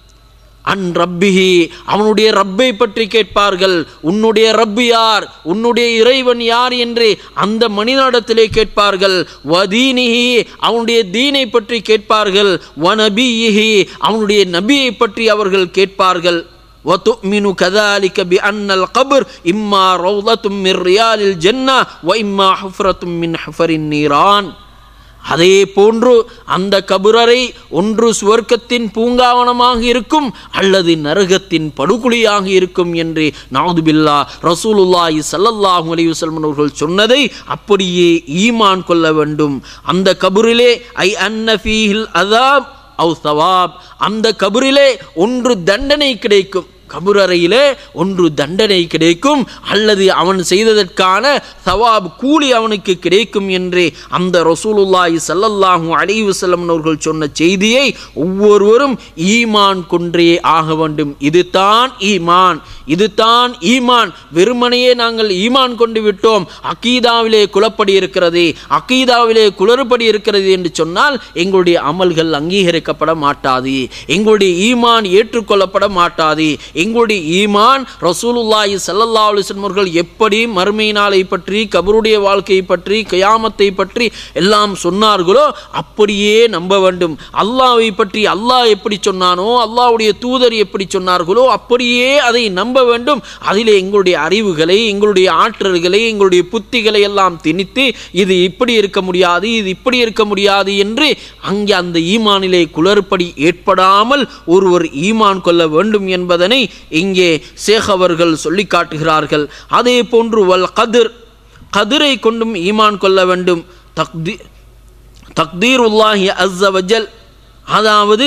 அன் ரப்பிஹி அவனுடைய ரப்பை பற்றி கேட்பார்கள் உன்னுடைய ரப்பு யார் உன்னுடைய இறைவன் யார் என்று அந்த மனிதனிடத்திலே கேட்பார்கள் வதீனிஹி அவனுடைய தீனை பற்றி கேட்பார்கள் வனபியிஹி அவனுடைய நபியை பற்றி அவர்கள் கேட்பார்கள் وتؤمن كذلك بأن القبر إما روضة من ريال الجنة وإما حفرة من حفر النيران அதே போன்று அந்த கபுரறை ஒன்று சுவர்க்கத்தின் பூங்காவனமாக இருக்கும் அல்லது நரகத்தின் படுகொலியாக இருக்கும் என்று நாதுபில்லா ரசூலுல்லாஹி ஸல்லல்லாஹு அலைஹி வஸல்லம் அவர்கள் சொன்னதை அப்படியே ஈமான் கொள்ள வேண்டும் அந்த கபுரிலே ஐ அன்ன ஃபீஹில் அதாப் அவு சவாப் அந்த கபுரிலே ஒன்று தண்டனை கிடைக்கும் கபுரறையிலே ஒன்று தண்டனை கிடைக்கும் அல்லது அவன் செய்ததற்கான சவாப் கூலி அவனுக்கு கிடைக்கும் என்று அந்த ரசூலுல்லாஹி ஸல்லல்லாஹு அலைஹி வஸல்லம் அவர்கள் சொன்ன செய்தியை ஒவ்வொருவரும் ஈமான் கொன்றே ஆக வேண்டும் இதுதான் ஈமான் இதுதான் ஈமான் வெறுமனையே நாங்கள் ஈமான் கொண்டு விட்டோம் அக்கீதாவிலே குலப்படி இருக்கிறது அக்கீதாவிலே குளறுபடி இருக்கிறது என்று சொன்னால் எங்களுடைய அமல்கள் அங்கீகரிக்கப்பட மாட்டாது எங்களுடைய ஈமான் ஏற்றுக்கொள்ளப்பட மாட்டாது எங்களுடைய ஈமான் ரசூலுல்லாஹி ஸல்லல்லாஹு அலைஹி வஸல்லம் அவர்கள் எப்படி மறுமை நாளை பற்றி கபருடைய வாழ்க்கையை பற்றி கயாமத்தை பற்றி எல்லாம் சொன்னார்களோ அப்படியே நம்ப வேண்டும் அல்லாஹ்வை பற்றி அல்லாஹ் எப்படி சொன்னானோ அல்லாஹ்வுடைய தூதர் எப்படி சொன்னார்களோ அப்படியே அதை நம்ப வேண்டும் அதிலே எங்களுடைய அறிவுகளை எங்களுடைய ஆற்றல்களை எங்களுடைய புத்திகளை எல்லாம் திணித்து இது இப்படி இருக்க முடியாது இது இப்படி இருக்க முடியாது என்று அங்கே அந்த ஈமானிலே குளறுபடி ஏற்படாமல் ஒருவர் ஈமான் கொள்ள வேண்டும் என்பதனை இங்கே சேக் அவர்கள் சொல்லி காட்டுகிறார்கள் அதே போன்று வல் கதிர் கதிரை கொண்டும் ஈமான் கொள்ள வேண்டும் தக்தி தக்தீருல்லாஹி அஸ்ஸ வஜல் அதாவது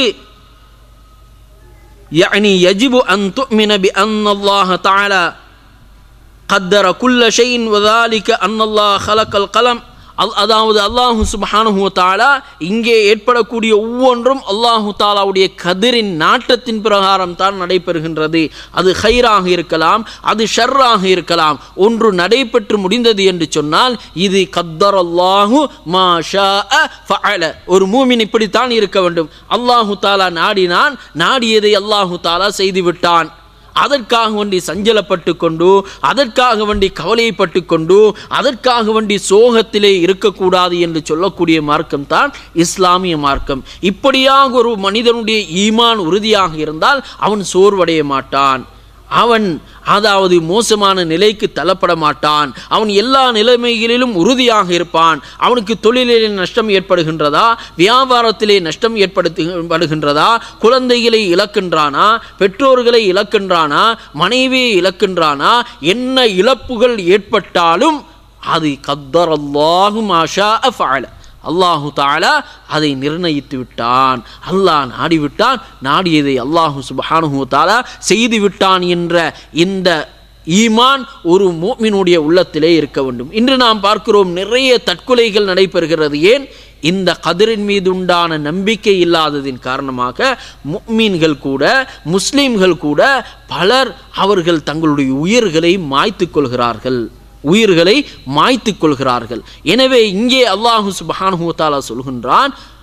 يعني يجب أن تؤمن بأن الله تعالى قدر كل شيء وذلك أن الله خلق القلم அல் அதாவது அல்லாஹு சுபஹானஹு தாலா இங்கே ஏற்படக்கூடிய ஒவ்வொன்றும் அல்லாஹு தாலாவுடைய கதிரின் நாட்டத்தின் பிரகாரம் தான் நடைபெறுகின்றது அது ஹைராக இருக்கலாம் அது ஷர்ராக இருக்கலாம் ஒன்று நடைபெற்று முடிந்தது என்று சொன்னால் இது கத்தர் அல்லாஹு மா ஷா ஃபஅல ஒரு மூமின் இப்படித்தான் இருக்க வேண்டும் அல்லாஹு தாலா நாடினான் நாடியதை அல்லாஹு தாலா செய்து விட்டான் அதற்காக வேண்டி சஞ்சலப்பட்டு கொண்டு அதற்காக வேண்டி கவலைப்பட்டு கொண்டு அதற்காக வேண்டி சோகத்திலே இருக்கக்கூடாது என்று சொல்லக்கூடிய மார்க்கம் தான் இஸ்லாமிய மார்க்கம் இப்படியாக ஒரு மனிதனுடைய ஈமான் உறுதியாக இருந்தால் அவன் சோர்வடைய மாட்டான் அவன் அதாவது மோசமான நிலைக்கு தள்ளப்பட மாட்டான் அவன் எல்லா நிலைமைகளிலும் உறுதியாக இருப்பான் அவனுக்கு தொழிலிலே நஷ்டம் ஏற்படுகின்றதா வியாபாரத்திலே நஷ்டம் ஏற்படுத்தப்படுகின்றதா குழந்தைகளை இழக்கின்றானா பெற்றோர்களை இழக்கின்றானா மனைவியை இழக்கின்றானா என்ன இழப்புகள் ஏற்பட்டாலும் அது கத்தர் அல்லாஹு மாஷா அஃபால அல்லாஹு தாலா அதை நிர்ணயித்து விட்டான் அல்லாஹ் நாடிவிட்டான் நாடியதை அல்லாஹு சுபஹானுஹு தாலா செய்து விட்டான் என்ற இந்த ஈமான் ஒரு மூமினுடைய உள்ளத்திலே இருக்க வேண்டும் இன்று நாம் பார்க்கிறோம் நிறைய தற்கொலைகள் நடைபெறுகிறது ஏன் இந்த கதிரின் மீது உண்டான நம்பிக்கை இல்லாததின் காரணமாக முக்மீன்கள் கூட முஸ்லீம்கள் கூட பலர் அவர்கள் தங்களுடைய உயிர்களை மாய்த்து கொள்கிறார்கள் உயிர்களை மாய்த்து கொள்கிறார்கள் எனவே இங்கே அல்லாஹு சுபஹானஹு தாலா சொல்கின்றான்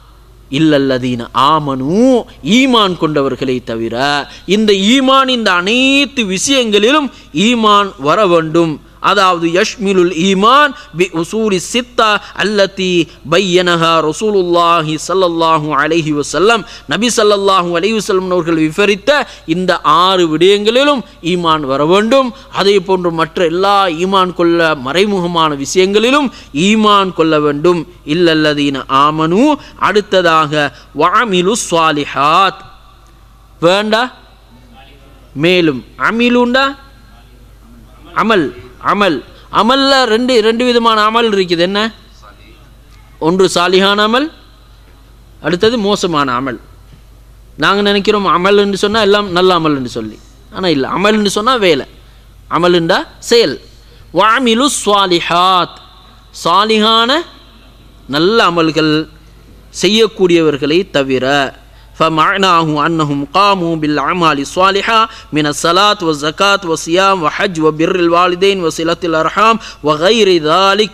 இல்லல்லதீன ஆமனு ஈமான் கொண்டவர்களை தவிர இந்த ஈமான் இந்த அனைத்து விஷயங்களிலும் ஈமான் வர வேண்டும் அதாவது யஷ்மிலுல் ஈமான் பி உசூலி சித்தா அல்லத்தி பையனஹா ரசூலுல்லாஹி ஸல்லல்லாஹு அலைஹி வஸல்லம் நபி ஸல்லல்லாஹு அலைஹி வஸல்லம் அவர்கள் விவரித்த இந்த ஆறு விடயங்களிலும் ஈமான் வர வேண்டும் அதே போன்று மற்ற எல்லா ஈமான் கொள்ள மறைமுகமான விஷயங்களிலும் ஈமான் கொள்ள வேண்டும் இல்லல்லதீன ஆமனு அடுத்ததாக வாமிலு ஸ்வாலிஹாத் வேண்டா மேலும் அமிலுண்டா அமல் அமல் அமல்ல ரெண்டு ரெண்டு விதமான அமல் இருக்குது என்ன ஒன்று சாலிகான அமல் அடுத்தது மோசமான அமல் நாங்கள் நினைக்கிறோம் அமல்னு சொன்னால் எல்லாம் நல்ல அமல்னு சொல்லி ஆனால் இல்லை அமல்னு சொன்னால் வேலை அமலுண்டா செயல் வாமிலு ஸ்வாலிஹாத் சாலிகான நல்ல அமல்கள் செய்யக்கூடியவர்களை தவிர فمعناه أنهم قاموا بالأعمال الصالحة من الصلاة والزكاة والصيام وحج وبر الوالدين وصلة الأرحام وغير ذلك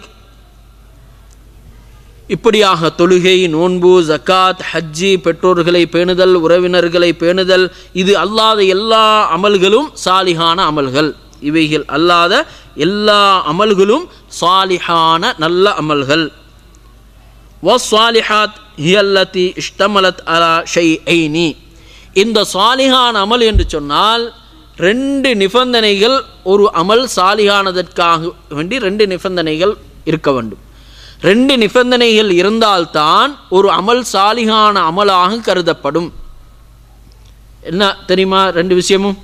இப்படியாக தொழுகை நோன்பு ஜக்காத் ஹஜ்ஜி பெற்றோர்களை பேணுதல் உறவினர்களை பேணுதல் இது அல்லாத எல்லா அமல்களும் சாலிகான அமல்கள் இவைகள் அல்லாத எல்லா அமல்களும் சாலிஹான நல்ல அமல்கள் வஸ்வாலிஹாத் ஹியல்லத்தி இஷ்டமலத் அலா ஷை ஐனி இந்த சாலிஹான் அமல் என்று சொன்னால் ரெண்டு நிபந்தனைகள் ஒரு அமல் சாலிகானதற்காக வேண்டி ரெண்டு நிபந்தனைகள் இருக்க வேண்டும் ரெண்டு நிபந்தனைகள் இருந்தால்தான் ஒரு அமல் சாலிகான அமலாக கருதப்படும் என்ன தெரியுமா ரெண்டு விஷயமும்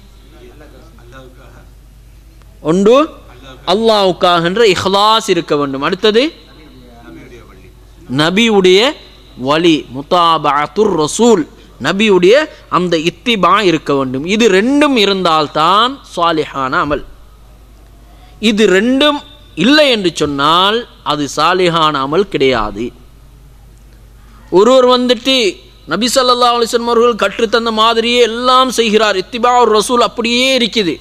ஒன்று அல்லாவுக்காகன்ற இஹ்லாஸ் இருக்க வேண்டும் அடுத்தது நபியுடைய வழி முத்தாபத்துர் ரசூல் நபியுடைய அந்த இத்திபா இருக்க வேண்டும் இது ரெண்டும் இருந்தால்தான் சாலிஹான அமல் இது ரெண்டும் இல்லை என்று சொன்னால் அது சாலிஹான அமல் கிடையாது ஒருவர் வந்துட்டு நபி சல்லா அலிஸ்லம் அவர்கள் கற்றுத்தந்த மாதிரியே எல்லாம் செய்கிறார் இத்திபா ஒரு ரசூல் அப்படியே இருக்குது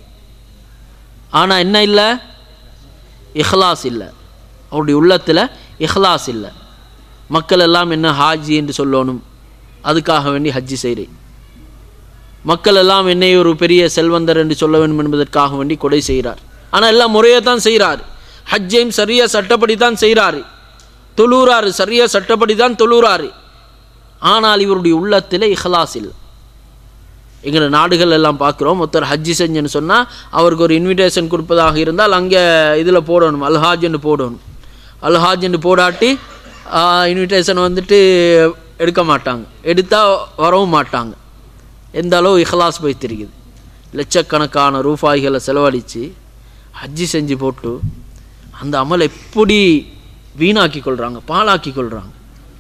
ஆனால் என்ன இல்லை இஹ்லாஸ் இல்லை அவருடைய உள்ளத்தில் இஹ்லாஸ் இல்லை மக்கள் எல்லாம் என்ன ஹாஜி என்று சொல்லணும் அதுக்காக வேண்டி ஹஜ்ஜி செய்கிறேன் மக்கள் எல்லாம் என்னை ஒரு பெரிய செல்வந்தர் என்று சொல்ல வேண்டும் என்பதற்காக வேண்டி கொடை செய்கிறார் ஆனால் எல்லாம் முறையாக தான் செய்கிறார் ஹஜ்ஜையும் சரியாக சட்டப்படி தான் செய்கிறாரு தொழுறாரு சரியாக சட்டப்படி தான் தொழுறாரு ஆனால் இவருடைய உள்ளத்தில் இஹ்லாஸ் இல்லை எங்களை நாடுகள் எல்லாம் பார்க்குறோம் ஒருத்தர் ஹஜ்ஜி செஞ்சுன்னு சொன்னால் அவருக்கு ஒரு இன்விடேஷன் கொடுப்பதாக இருந்தால் அங்கே இதில் போடணும் அல்ஹாஜ்னு போடணும் அல்ஹாஜ்னு போடாட்டி இன்விடேஷன் வந்துட்டு எடுக்க மாட்டாங்க எடுத்தால் வரவும் மாட்டாங்க எந்த அளவு இஹ்லாஸ் போய்த்திருக்குது லட்சக்கணக்கான ரூபாய்களை செலவழித்து ஹஜ்ஜி செஞ்சு போட்டு அந்த அமல் எப்படி வீணாக்கி கொள்கிறாங்க பாழாக்கி கொள்கிறாங்க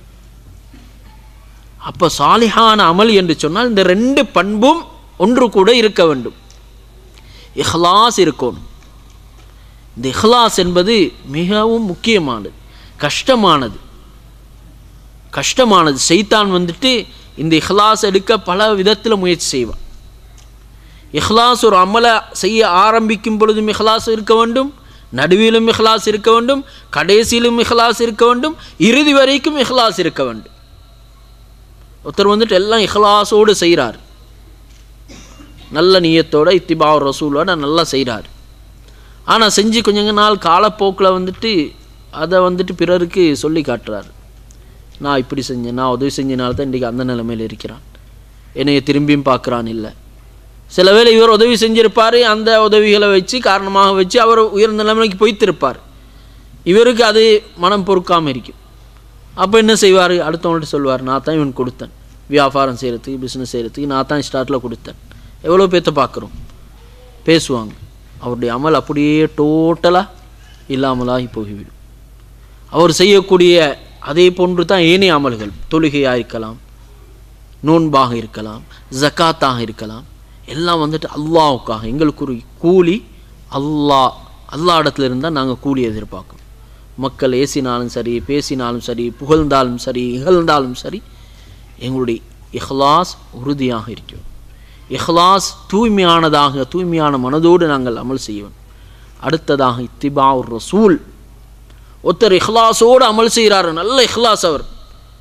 அப்போ சாலிஹான அமல் என்று சொன்னால் இந்த ரெண்டு பண்பும் ஒன்று கூட இருக்க வேண்டும் இஹ்லாஸ் இருக்கணும் இந்த இஹ்லாஸ் என்பது மிகவும் முக்கியமானது கஷ்டமானது கஷ்டமானது செய்தான் வந்துட்டு இந்த இஹ்லாஸ் எடுக்க பல விதத்தில் முயற்சி செய்வான் இஹ்லாஸ் ஒரு அமலை செய்ய ஆரம்பிக்கும் பொழுதும் இஹ்லாஸ் இருக்க வேண்டும் நடுவிலும் இஹ்லாஸ் இருக்க வேண்டும் கடைசியிலும் இஹ்லாஸ் இருக்க வேண்டும் இறுதி வரைக்கும் இஹ்லாஸ் இருக்க வேண்டும் ஒருத்தர் வந்துட்டு எல்லாம் இஹ்லாஸோடு செய்கிறார் நல்ல நீயத்தோட இத்திபா ரசூலோட நல்லா செய்கிறார் ஆனால் செஞ்சு கொஞ்ச நாள் காலப்போக்கில் வந்துட்டு அதை வந்துட்டு பிறருக்கு சொல்லி காட்டுறாரு நான் இப்படி செஞ்சேன் நான் உதவி செஞ்சனால தான் இன்றைக்கி அந்த நிலைமையில் இருக்கிறான் என்னைய திரும்பியும் பார்க்குறான் இல்லை சில வேளை இவர் உதவி செஞ்சிருப்பார் அந்த உதவிகளை வச்சு காரணமாக வச்சு அவர் உயர்ந்த நிலைமைக்கு போய்த்திருப்பார் இவருக்கு அது மனம் பொறுக்காமல் இருக்கும் அப்போ என்ன செய்வார் அடுத்தவங்கள்ட்ட சொல்வார் நான் தான் இவன் கொடுத்தேன் வியாபாரம் செய்கிறதுக்கு பிஸ்னஸ் செய்கிறதுக்கு நான் தான் ஸ்டார்ட்டில் கொடுத்தேன் எவ்வளோ பேர்த்த பார்க்குறோம் பேசுவாங்க அவருடைய அமல் அப்படியே டோட்டலாக இல்லாமலாகி போய்விடும் அவர் செய்யக்கூடிய அதே போன்று தான் ஏனைய அமல்கள் தொழுகையாக இருக்கலாம் நோன்பாக இருக்கலாம் ஜக்காத்தாக இருக்கலாம் எல்லாம் வந்துட்டு அல்லாவுக்காக எங்களுக்கு ஒரு கூலி அல்லாஹ் அல்லா இடத்துல இருந்தால் நாங்கள் கூலி எதிர்பார்க்கணும் மக்கள் ஏசினாலும் சரி பேசினாலும் சரி புகழ்ந்தாலும் சரி இகழ்ந்தாலும் சரி எங்களுடைய இஹ்லாஸ் உறுதியாக இருக்கும் இஹ்லாஸ் தூய்மையானதாக தூய்மையான மனதோடு நாங்கள் அமல் செய்வோம் அடுத்ததாக இத்திபா ரசூல் ஒருத்தர் இஹ்லாஸோடு அமல் செய்கிறாரு நல்ல இஹ்லாஸ் அவர்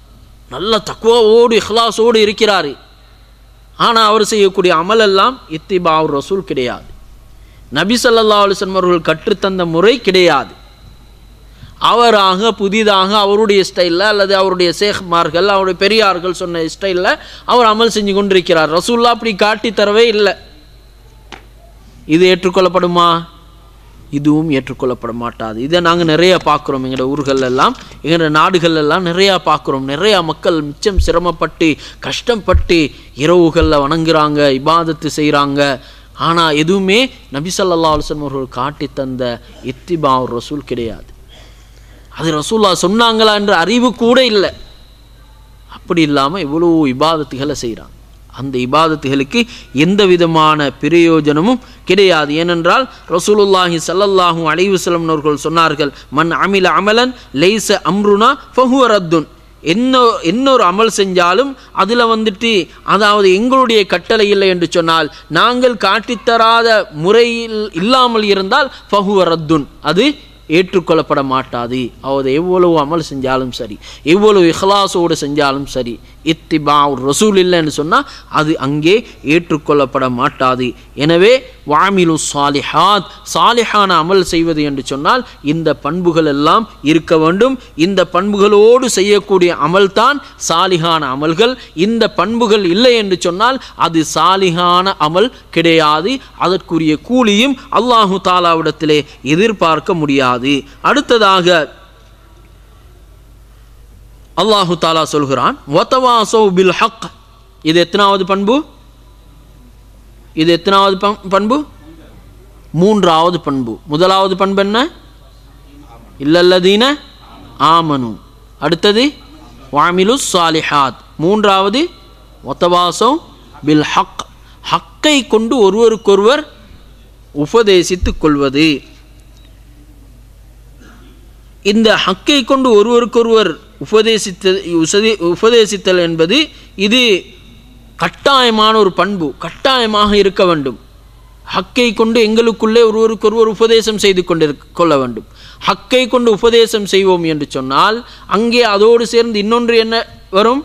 நல்ல தக்குவாவோடு இஹ்லாஸோடு இருக்கிறார் ஆனால் அவர் செய்யக்கூடிய அமலெல்லாம் இத்திபாவுர் ரசூல் கிடையாது நபி ஸல்லல்லாஹு அலைஹி வஸல்லம் அவர்கள் கற்றுத்தந்த முறை கிடையாது அவராக புதிதாக அவருடைய ஸ்டைலில் அல்லது அவருடைய சேஹ்மார்கள் அவருடைய பெரியார்கள் சொன்ன ஸ்டைலில் அவர் அமல் செஞ்சு கொண்டிருக்கிறார் ரசூல்லா அப்படி காட்டி தரவே இல்லை இது ஏற்றுக்கொள்ளப்படுமா இதுவும் ஏற்றுக்கொள்ளப்பட மாட்டாது இதை நாங்கள் நிறைய பார்க்குறோம் எங்களோட ஊர்கள் எல்லாம் எங்களோட நாடுகள் எல்லாம் நிறையா பார்க்குறோம் நிறையா மக்கள் மிச்சம் சிரமப்பட்டு கஷ்டப்பட்டு இரவுகளில் வணங்குறாங்க இபாதத்து செய்கிறாங்க ஆனால் எதுவுமே நபி ஸல்லல்லாஹு அலைஹி வஸல்லம் அவர்கள் காட்டி தந்த இத்திபா ரசூல் கிடையாது அது ரசூல்லா சொன்னாங்களா என்ற அறிவு கூட இல்லை அப்படி இல்லாமல் இவ்வளோ இபாதத்துகளை செய்கிறாங்க அந்த இபாதத்துகளுக்கு எந்த விதமான பிரயோஜனமும் கிடையாது ஏனென்றால் ரசூலுல்லாஹி ஸல்லல்லாஹு அலைஹி வஸல்லம் அவர்கள் சொன்னார்கள் மன் அமில அமலன் லைஸ அம்ருனா ஃபஹுவ ரத்துன் என்ன இன்னொரு அமல் செஞ்சாலும் அதில் வந்துட்டு அதாவது எங்களுடைய கட்டளை இல்லை என்று சொன்னால் நாங்கள் காட்டித்தராத முறையில் இல்லாமல் இருந்தால் ஃபஹுவ ரத்துன் அது ஏற்றுக்கொள்ளப்பட மாட்டாது அவர் எவ்வளவு அமல் செஞ்சாலும் சரி எவ்வளவு இஹ்லாஸோடு செஞ்சாலும் சரி இத்திபா ரசூல் இல்லைன்னு சொன்னால் அது அங்கே ஏற்றுக்கொள்ளப்பட மாட்டாது எனவே வாமிலு சாலிஹாத் சாலிஹான அமல் செய்வது என்று சொன்னால் இந்த பண்புகள் எல்லாம் இருக்க வேண்டும் இந்த பண்புகளோடு செய்யக்கூடிய அமல்தான் சாலிஹான அமல்கள் இந்த பண்புகள் இல்லை என்று சொன்னால் அது சாலிஹான அமல் கிடையாது அதற்குரிய கூலியும் அல்லாஹு தாலாவிடத்திலே எதிர்பார்க்க முடியாது அடுத்ததாக அல்லாஹு தாலா சொல்கிறான் ஒத்தவாசோ பில் ஹக் இது எத்தனாவது பண்பு இது எத்தனாவது பம்- பண்பு மூன்றாவது பண்பு முதலாவது பண்பு என்ன இல்லல்லதீன ஆமனு அடுத்தது வாமிலு சாலிஹாத் மூன்றாவது ஒத்தவாசோ பில் ஹக் ஹக்கை கொண்டு ஒருவருக்கொருவர் உபதேசித்துக் கொள்வது இந்த ஹக்கை கொண்டு ஒருவருக்கொருவர் உபதேசித்த உசதி உபதேசித்தல் என்பது இது கட்டாயமான ஒரு பண்பு கட்டாயமாக இருக்க வேண்டும் ஹக்கை கொண்டு எங்களுக்குள்ளே ஒருவருக்கொருவர் உபதேசம் செய்து கொண்டு கொள்ள வேண்டும் ஹக்கை கொண்டு உபதேசம் செய்வோம் என்று சொன்னால் அங்கே அதோடு சேர்ந்து இன்னொன்று என்ன வரும்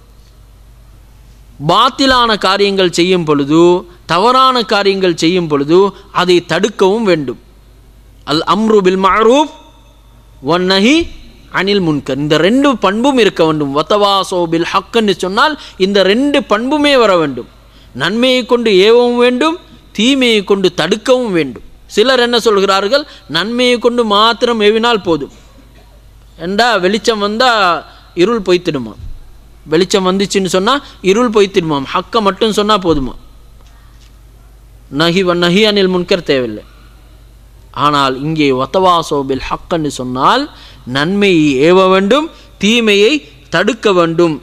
பாத்திலான காரியங்கள் செய்யும் பொழுது தவறான காரியங்கள் செய்யும் பொழுது அதை தடுக்கவும் வேண்டும் அல் அம்ரு பில் மஅரூப் வன்னஹி அனில் முன்கர் இந்த ரெண்டு பண்பும் இருக்க வேண்டும் வத்தவாசோ பில் ஹக்குன்னு சொன்னால் இந்த ரெண்டு பண்புமே வர வேண்டும் நன்மையை கொண்டு ஏவவும் வேண்டும் தீமையை கொண்டு தடுக்கவும் வேண்டும் சிலர் என்ன சொல்கிறார்கள் நன்மையை கொண்டு மாத்திரம் ஏவினால் போதும் ஏண்டா வெளிச்சம் வந்தால் இருள் பொய்த்திடுமா வெளிச்சம் வந்துச்சுன்னு சொன்னால் இருள் பொய்த்திடுமாம் ஹக்கை மட்டும் சொன்னால் போதுமா நஹி வ நஹி அனில் முன்கர் தேவையில்லை ஆனால் இங்கே ஒத்தவாசோ பில் ஹக்கன்னு சொன்னால் நன்மையை ஏவ வேண்டும் தீமையை தடுக்க வேண்டும்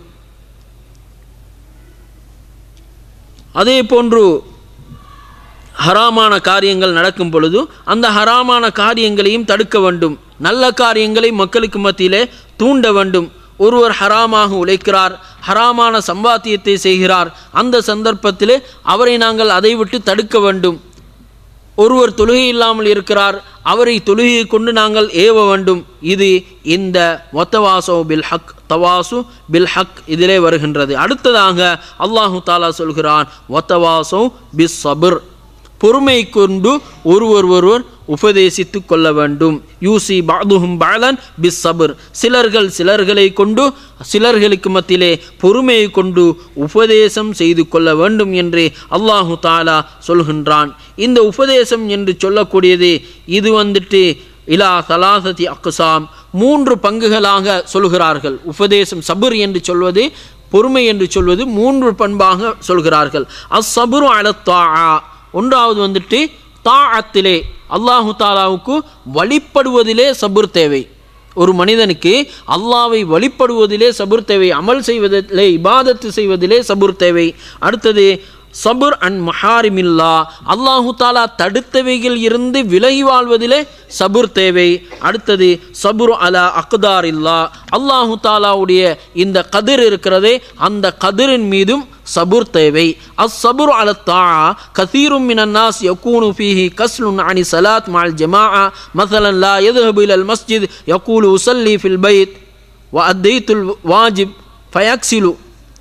அதே போன்று ஹராமான காரியங்கள் நடக்கும் பொழுது அந்த ஹராமான காரியங்களையும் தடுக்க வேண்டும் நல்ல காரியங்களை மக்களுக்கு மத்தியிலே தூண்ட வேண்டும் ஒருவர் ஹராமாக உழைக்கிறார் ஹராமான சம்பாத்தியத்தை செய்கிறார் அந்த சந்தர்ப்பத்திலே அவரை நாங்கள் அதை விட்டு தடுக்க வேண்டும் ஒருவர் தொழுகை இல்லாமல் இருக்கிறார் அவரை தொழுகையை கொண்டு நாங்கள் ஏவ வேண்டும் இது இந்த ஒத்தவாசோ பில் ஹக் தவாசு பில் ஹக் இதிலே வருகின்றது அடுத்ததாக அல்லாஹு தாலா சொல்கிறான் ஒத்தவாசோ பிஸ் சபுர் பொறுமை கொண்டு ஒருவர் ஒருவர் உபதேசித்து கொள்ள வேண்டும் யூசி பாதுஹும் பாலன் பிஸ் சபுர் சிலர்கள் சிலர்களை கொண்டு சிலர்களுக்கு மத்தியிலே பொறுமையை கொண்டு உபதேசம் செய்து கொள்ள வேண்டும் என்று அல்லாஹு தாலா சொல்கின்றான் இந்த உபதேசம் என்று சொல்லக்கூடியது இது வந்துட்டு இலா சலாசதி அக்குசாம் மூன்று பங்குகளாக சொல்கிறார்கள் உபதேசம் சபுர் என்று சொல்வது பொறுமை என்று சொல்வது மூன்று பண்பாக சொல்கிறார்கள் அஸ் சபுரு அலத்தா ஒன்றாவது வந்துட்டு தாஅத்திலே அல்லாஹு தாலாவுக்கு வழிபடுவதிலே சபுர் தேவை ஒரு மனிதனுக்கு அல்லாவை வழிபடுவதிலே சபுர் தேவை அமல் செய்வதிலே இபாதத்து செய்வதிலே சபுர் தேவை அடுத்தது சபுர் அன் மஹாரிமில்லா அல்லாஹு தாலா தடுத்தவைகள் இருந்து விலகி வாழ்வதிலே சபுர் தேவை அடுத்தது சபுர் அலா அக்தார் இல்லா அல்லாஹு தாலாவுடைய இந்த கதிர் இருக்கிறதே அந்த கதிரின் மீதும் சபுர் தேவை அஸ் சபுர் அல தா கசீரும் மின் الناس يكون فيه كسل عن الصلاة مع الجماعة مثلا لا يذهب إلى المسجد يقول أصلي في البيت وأديت الواجب ஃபயாக்சிலு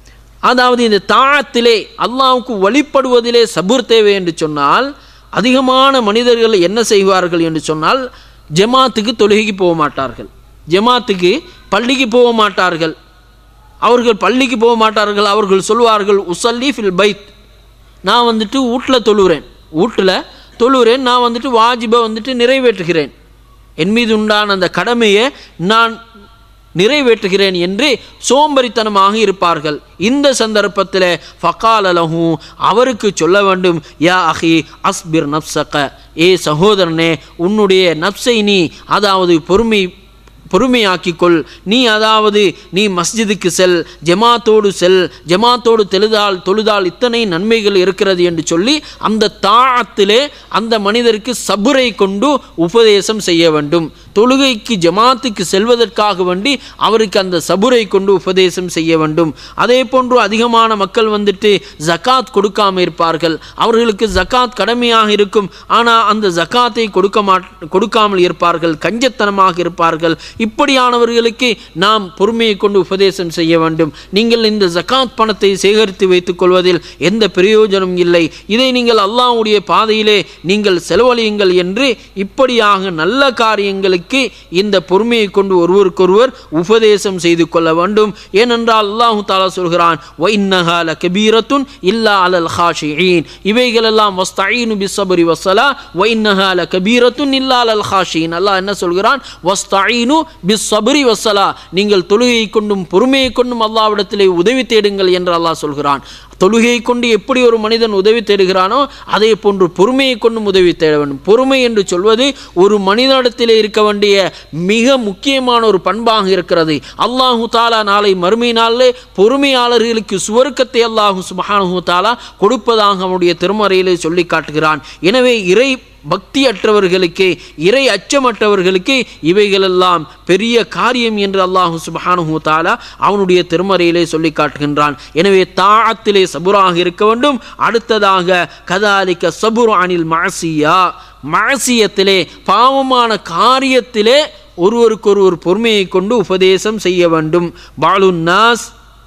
அதாவது இந்த தாழத்திலே அல்லாஹ்வுக்கு வழிபடுவதிலே சபுர் தேவை என்று சொன்னால் அதிகமான மனிதர்கள் என்ன செய்வார்கள் என்று சொன்னால் ஜமாத்துக்கு தொழுகைக்கு போக மாட்டார்கள் ஜமாத்துக்கு பள்ளிக்கு போக மாட்டார்கள் அவர்கள் பள்ளிக்கு போக மாட்டார்கள் அவர்கள் சொல்வார்கள் உசல்லி ஃபில் பைத் நான் வந்துட்டு வீட்டில் தொழுகிறேன் வீட்டில் தொழுகிறேன் நான் வந்துட்டு வாஜிபை வந்துட்டு நிறைவேற்றுகிறேன் என் மீது உண்டான அந்த கடமையை நான் நிறைவேற்றுகிறேன் என்று சோம்பரித்தனமாக இருப்பார்கள் இந்த சந்தர்ப்பத்தில் ஃபகால் அலஹூ அவருக்கு சொல்ல வேண்டும் யா அஹி அஸ்பிர் நப்சக ஏ சகோதரனே உன்னுடைய நப்சை நீ அதாவது பொறுமை பொறுமையாக்கிக்கொள் நீ அதாவது நீ மஸ்ஜிதுக்கு செல் ஜமாத்தோடு செல் ஜமாத்தோடு தெழுதால் தொழுதால் இத்தனை நன்மைகள் இருக்கிறது என்று சொல்லி அந்த தாழத்திலே அந்த மனிதருக்கு சபுரை கொண்டு உபதேசம் செய்ய வேண்டும் தொழுகைக்கு ஜமாத்துக்கு செல்வதற்காக வேண்டி அவருக்கு அந்த சபுரை கொண்டு உபதேசம் செய்ய வேண்டும் அதே போன்று அதிகமான மக்கள் வந்துட்டு ஜக்காத் கொடுக்காம இருப்பார்கள் அவர்களுக்கு ஜக்காத் கடமையாக இருக்கும் ஆனால் அந்த ஜக்காத்தை கொடுக்க மாட் கொடுக்காமல் இருப்பார்கள் கஞ்சத்தனமாக இருப்பார்கள் இப்படியானவர்களுக்கு நாம் பொறுமையை கொண்டு உபதேசம் செய்ய வேண்டும் நீங்கள் இந்த ஜக்காத் பணத்தை சேகரித்து வைத்துக் கொள்வதில் எந்த பிரயோஜனம் இல்லை இதை நீங்கள் அல்லாஹ்வுடைய பாதையிலே நீங்கள் செலவழியுங்கள் என்று இப்படியாக நல்ல காரியங்களுக்கு இந்த பொறுமையை கொண்டு ஒருவருக்கொருவர் உபதேசம் செய்து கொள்ள வேண்டும் ஏனென்றால் அல்லாஹு தாலா சொல்கிறான் வைன்னஹால கபீரத்துன் இல்லா அலல் ஹாஷியின் இவைகளெல்லாம் வஸ்தஈனு பிஸ்ஸபரி வஸ்ஸலா வைன்னஹால கபீரத்துன் இல்லா அலல் ஹாஷியின் அல்லாஹ் என்ன சொல்கிறான் வஸ்தஈனு பிஸ்ஸபரி வஸ்ஸலா நீங்கள் தொழுகையை கொண்டும் பொறுமையை கொண்டும் அல்லாஹ்விடத்திலே உதவி தேடுங்கள் என்று அல்லாஹ் சொல்கிறான் தொழுகையை கொண்டு எப்படி ஒரு மனிதன் உதவி தேடுகிறானோ அதே போன்று பொறுமையை கொண்டும் உதவி தேட வேண்டும் பொறுமை என்று சொல்வது ஒரு மனிதனிடத்திலே இருக்க வேண்டிய மிக முக்கியமான ஒரு பண்பாக இருக்கிறது அல்லாஹு தாலா நாளை மறுமை நாளிலே பொறுமையாளர்களுக்கு சுவர்க்கத்தை அல்லாஹு சுபஹானஹு தாலா கொடுப்பதாக அவனுடைய திருமறையிலே சொல்லி காட்டுகிறான் எனவே இறை பக்தி அற்றவர்களுக்கு இறை அச்சமற்றவர்களுக்கு இவைகளெல்லாம் பெரிய காரியம் என்று அல்லாஹு சுபஹானுஹு தாலா அவனுடைய திருமறையிலே சொல்லி காட்டுகின்றான் எனவே தாழத்திலே சபுராக இருக்க வேண்டும் அடுத்ததாக கதாலிக்க சபுர் அனில் மாசியா மாசியத்திலே பாவமான காரியத்திலே ஒருவருக்கொருவர் பொறுமையை கொண்டு உபதேசம் செய்ய வேண்டும் பாலுன் நாஸ்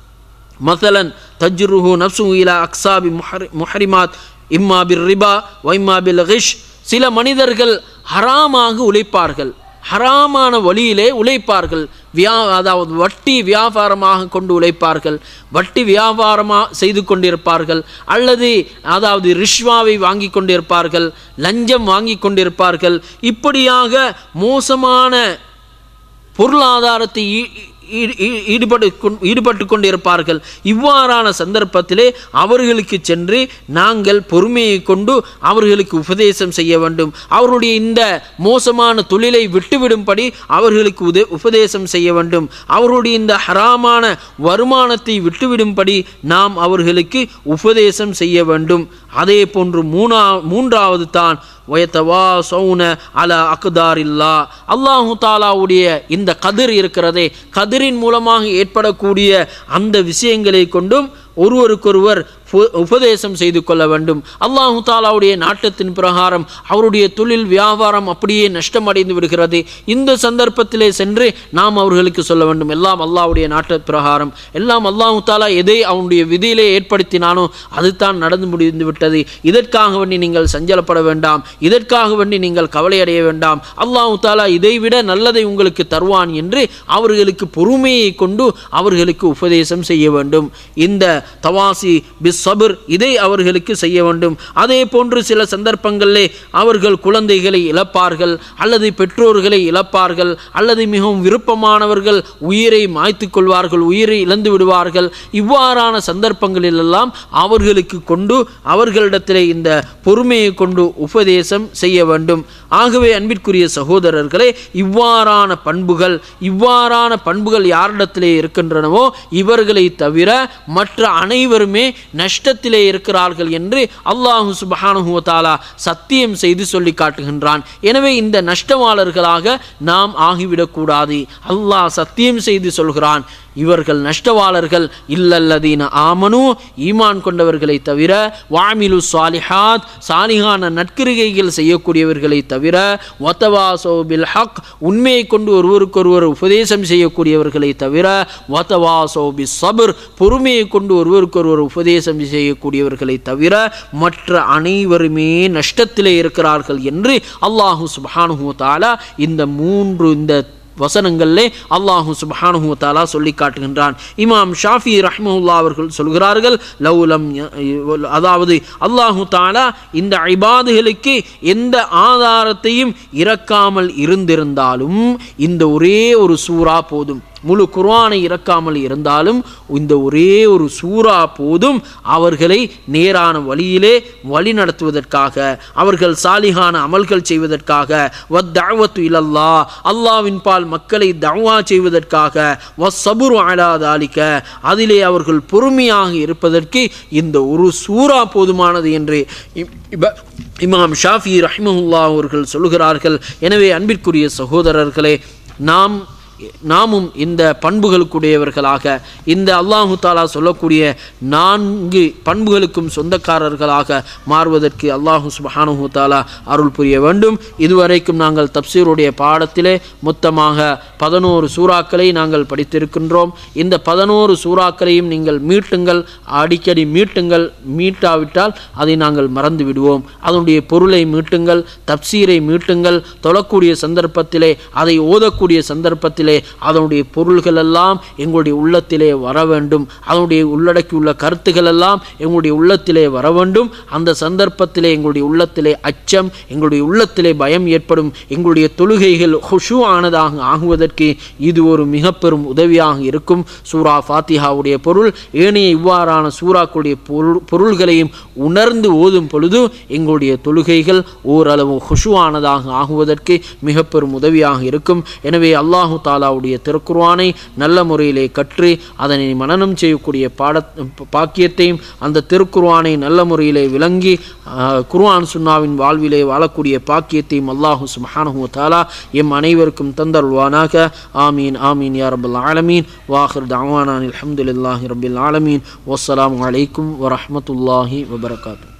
மசலன் தஜ்ருஹு நப்சு இலா அக்ஸாபி முஹரி முஹரிமாத் இம்மா பிர் ரிபா வைம்மா பில் கிஷ் சில மனிதர்கள் ஹராமாக உழைப்பார்கள் ஹராமான வழியிலே உழைப்பார்கள் வியா அதாவது வட்டி வியாபாரமாக கொண்டு உழைப்பார்கள் வட்டி வியாபாரமாக செய்து கொண்டிருப்பார்கள் அல்லது அதாவது ரிஷ்வாவை வாங்கி கொண்டிருப்பார்கள் லஞ்சம் வாங்கி கொண்டிருப்பார்கள் இப்படியாக மோசமான பொருளாதாரத்தை ஈ- ஈ- ஈ- ஈடுபட்டு கொண்- ஈடுபட்டு கொண்டிருப்பார்கள் இவ்வாறான சந்தர்ப்பத்திலே அவர்களுக்கு சென்று நாங்கள் பொறுமையை கொண்டு அவர்களுக்கு உபதேசம் செய்ய வேண்டும் அவர்களுடைய இந்த மோசமான தொழிலை விட்டுவிடும்படி அவர்களுக்கு உத உபதேசம் செய்ய வேண்டும் அவர்களுடைய இந்த ஹராமான வருமானத்தை விட்டுவிடும்படி நாம் அவர்களுக்கு உபதேசம் செய்ய வேண்டும் அதே போன்று மூணா மூன்றாவது தான் வயத்தவா சௌன அல அக்தாரில்லா அல்லாஹு தாலாவுடைய இந்த கதிர் இருக்கிறதே கதிரின் மூலமாக ஏற்படக்கூடிய அந்த விஷயங்களை கொண்டும் ஒருவருக்கொருவர் உப- உபதேசம் செய்து கொள்ள வேண்டும் அல்லாஹு தாலாவுடைய நாட்டத்தின் பிரகாரம் அவருடைய தொழில் வியாபாரம் அப்படியே நஷ்டமடைந்து விடுகிறது இந்த சந்தர்ப்பத்திலே சென்று நாம் அவர்களுக்கு சொல்ல வேண்டும் எல்லாம் அல்லாஹ்வுடைய நாட்ட பிரகாரம் எல்லாம் அல்லாஹு தாலா எதை அவனுடைய விதியிலே ஏற்படுத்தினானோ அதுதான் நடந்து முடிந்து விட்டது இதற்காக வேண்டி நீங்கள் சஞ்சலப்பட வேண்டாம் இதற்காக வேண்டி நீங்கள் கவலையடைய வேண்டாம் அல்லாஹு தாலா இதைவிட நல்லதை உங்களுக்கு தருவான் என்று அவர்களுக்கு பொறுமையை கொண்டு அவர்களுக்கு உபதேசம் செய்ய வேண்டும் இந்த தவாசி பிஸ் சபர் இதை அவர்களுக்கு செய்ய வேண்டும் அதே போன்று சில சந்தர்ப்பங்களிலே அவர்கள் குழந்தைகளை இழப்பார்கள் அல்லது பெற்றோர்களை இழப்பார்கள் அல்லது மிகவும் விருப்பமானவர்கள் உயிரை மாய்த்து கொள்வார்கள் உயிரை இழந்து விடுவார்கள் இவ்வாறான சந்தர்ப்பங்களிலெல்லாம் அவர்களுக்கு கொண்டு அவர்களிடத்திலே இந்த பொறுமையை கொண்டு உபதேசம் செய்ய வேண்டும் ஆகவே அன்பிற்குரிய சகோதரர்களே இவ்வாறான பண்புகள் இவ்வாறான பண்புகள் யாரிடத்திலே இருக்கின்றனவோ இவர்களை தவிர மற்ற அனைவருமே நஷ்டத்திலே இருக்கிறார்கள் என்று அல்லாஹு சுபஹானஹு வ தஆலா சத்தியம் செய்து சொல்லி காட்டுகின்றான் எனவே இந்த நஷ்டவாளர்களாக நாம் ஆகிவிடக்கூடாது அல்லாஹ் சத்தியம் செய்து சொல்கிறான் இவர்கள் நஷ்டவாளர்கள் இல்லல்லதீன ஆமனு ஈமான் கொண்டவர்களை தவிர வாமிலு சாலிஹாத் சாலிஹான நற்கிரிகைகள் செய்யக்கூடியவர்களை தவிர வத்தவாசோ பில் ஹக் உண்மையை கொண்டு ஒருவருக்கொருவர் உபதேசம் செய்யக்கூடியவர்களை தவிர வத்தவாசோ பி சபர் பொறுமையை கொண்டு ஒருவருக்கொருவர் உபதேசம் செய்யக்கூடியவர்களை தவிர மற்ற அனைவருமே நஷ்டத்திலே இருக்கிறார்கள் என்று அல்லாஹு சுப்ஹானுஹு தஆலா இந்த மூன்று இந்த வசனங்களிலே அல்லாஹு சுப்ஹானுஹு தஆலா சொல்லி காட்டுகின்றான் இமாம் ஷாஃபி ரஹ்மஹுல்லா அவர்கள் சொல்கிறார்கள் லவுலம் ய- அதாவது அல்லாஹு தஆலா இந்த இபாதுகளுக்கு எந்த ஆதாரத்தையும் இறக்காமல் இருந்திருந்தாலும் இந்த ஒரே ஒரு சூரா போதும் முழு குர்ஆனை இறக்காமல் இருந்தாலும் இந்த ஒரே ஒரு சூரா போதும் அவர்களை நேரான வழியிலே வழி நடத்துவதற்காக அவர்கள் சாலிகான அமல்கள் செய்வதற்காக வத்தஅவத்து இலல்லா அல்லாவின் பால் மக்களை தவா செய்வதற்காக வஸ்ஸபுரு அலா தாலிக அதிலே அவர்கள் பொறுமையாக இருப்பதற்கு இந்த ஒரு சூரா போதுமானது என்று இம்- இப- இமாம் ஷாஃபி ரஹ்மஹுல்லா அவர்கள் சொல்கிறார்கள் எனவே அன்பிற்குரிய சகோதரர்களே நாம் நாமும் இந்த பண்புகளுக்குடையவர்களாக இந்த அல்லாஹு தாலா சொல்லக்கூடிய நான்கு பண்புகளுக்கும் சொந்தக்காரர்களாக மாறுவதற்கு அல்லாஹு சுபஹானஹு தாலா அருள் புரிய வேண்டும் இதுவரைக்கும் நாங்கள் தப்சீருடைய பாடத்திலே மொத்தமாக பதினோரு சூறாக்களை நாங்கள் படித்திருக்கின்றோம் இந்த பதினோரு சூறாக்களையும் நீங்கள் மீட்டுங்கள் அடிக்கடி மீட்டுங்கள் மீட்டாவிட்டால் அதை நாங்கள் மறந்து விடுவோம் அதனுடைய பொருளை மீட்டுங்கள் தப்சீரை மீட்டுங்கள் தொழக்கூடிய சந்தர்ப்பத்திலே அதை ஓதக்கூடிய சந்தர்ப்பத்திலே அதனுடைய பொருள்கள் எல்லாம் எங்களுடைய உள்ளத்திலே வர வேண்டும் அதனுடைய உள்ளடக்கியுள்ள கருத்துக்கள் எல்லாம் எங்களுடைய உள்ளத்திலே வர வேண்டும் அந்த சந்தர்ப்பத்திலே எங்களுடைய உள்ளத்திலே அச்சம் எங்களுடைய உள்ளத்திலே பயம் ஏற்படும் எங்களுடைய தொழுகைகள் ஹுஷு ஆனதாக ஆகுவதற்கு இது ஒரு மிக பெரும் உதவியாக இருக்கும் சூரா ஃபாத்திஹாவுடைய பொருள் ஏனைய இவ்வாறான சூறாக்களுடைய பொருள் பொருள்களையும் உணர்ந்து ஓதும் பொழுது எங்களுடைய தொழுகைகள் ஓரளவு ஹுஷுவானதாக ஆகுவதற்கு மிக பெரும் உதவியாக இருக்கும் எனவே அல்லாஹு தாலாவுடைய திருக்குர்ஆனை நல்ல முறையிலே கற்று அதனை மனனம் செய்யக்கூடிய பாட பாக்கியத்தையும் அந்த திருக்குர்ஆனை நல்ல முறையிலே விளங்கி ஆஹ், குர்ஆன் சுன்னாவின் வாழ்விலே வாழக்கூடிய பாக்கியத்தையும் அல்லாஹு சுப்ஹானஹு தாலா எம் அனைவருக்கும் தந்தருள்வானாக ஆமீன் ஆமீன் யா ரப்பல் ஆலமீன் வாஹிர் தஅவானா அல்ஹம்துலில்லாஹி ரப்பில் ஆலமீன் வஸ்ஸலாமு அலைக்கும் வரஹ்மத்துல்லாஹி வபரகாத்துஹு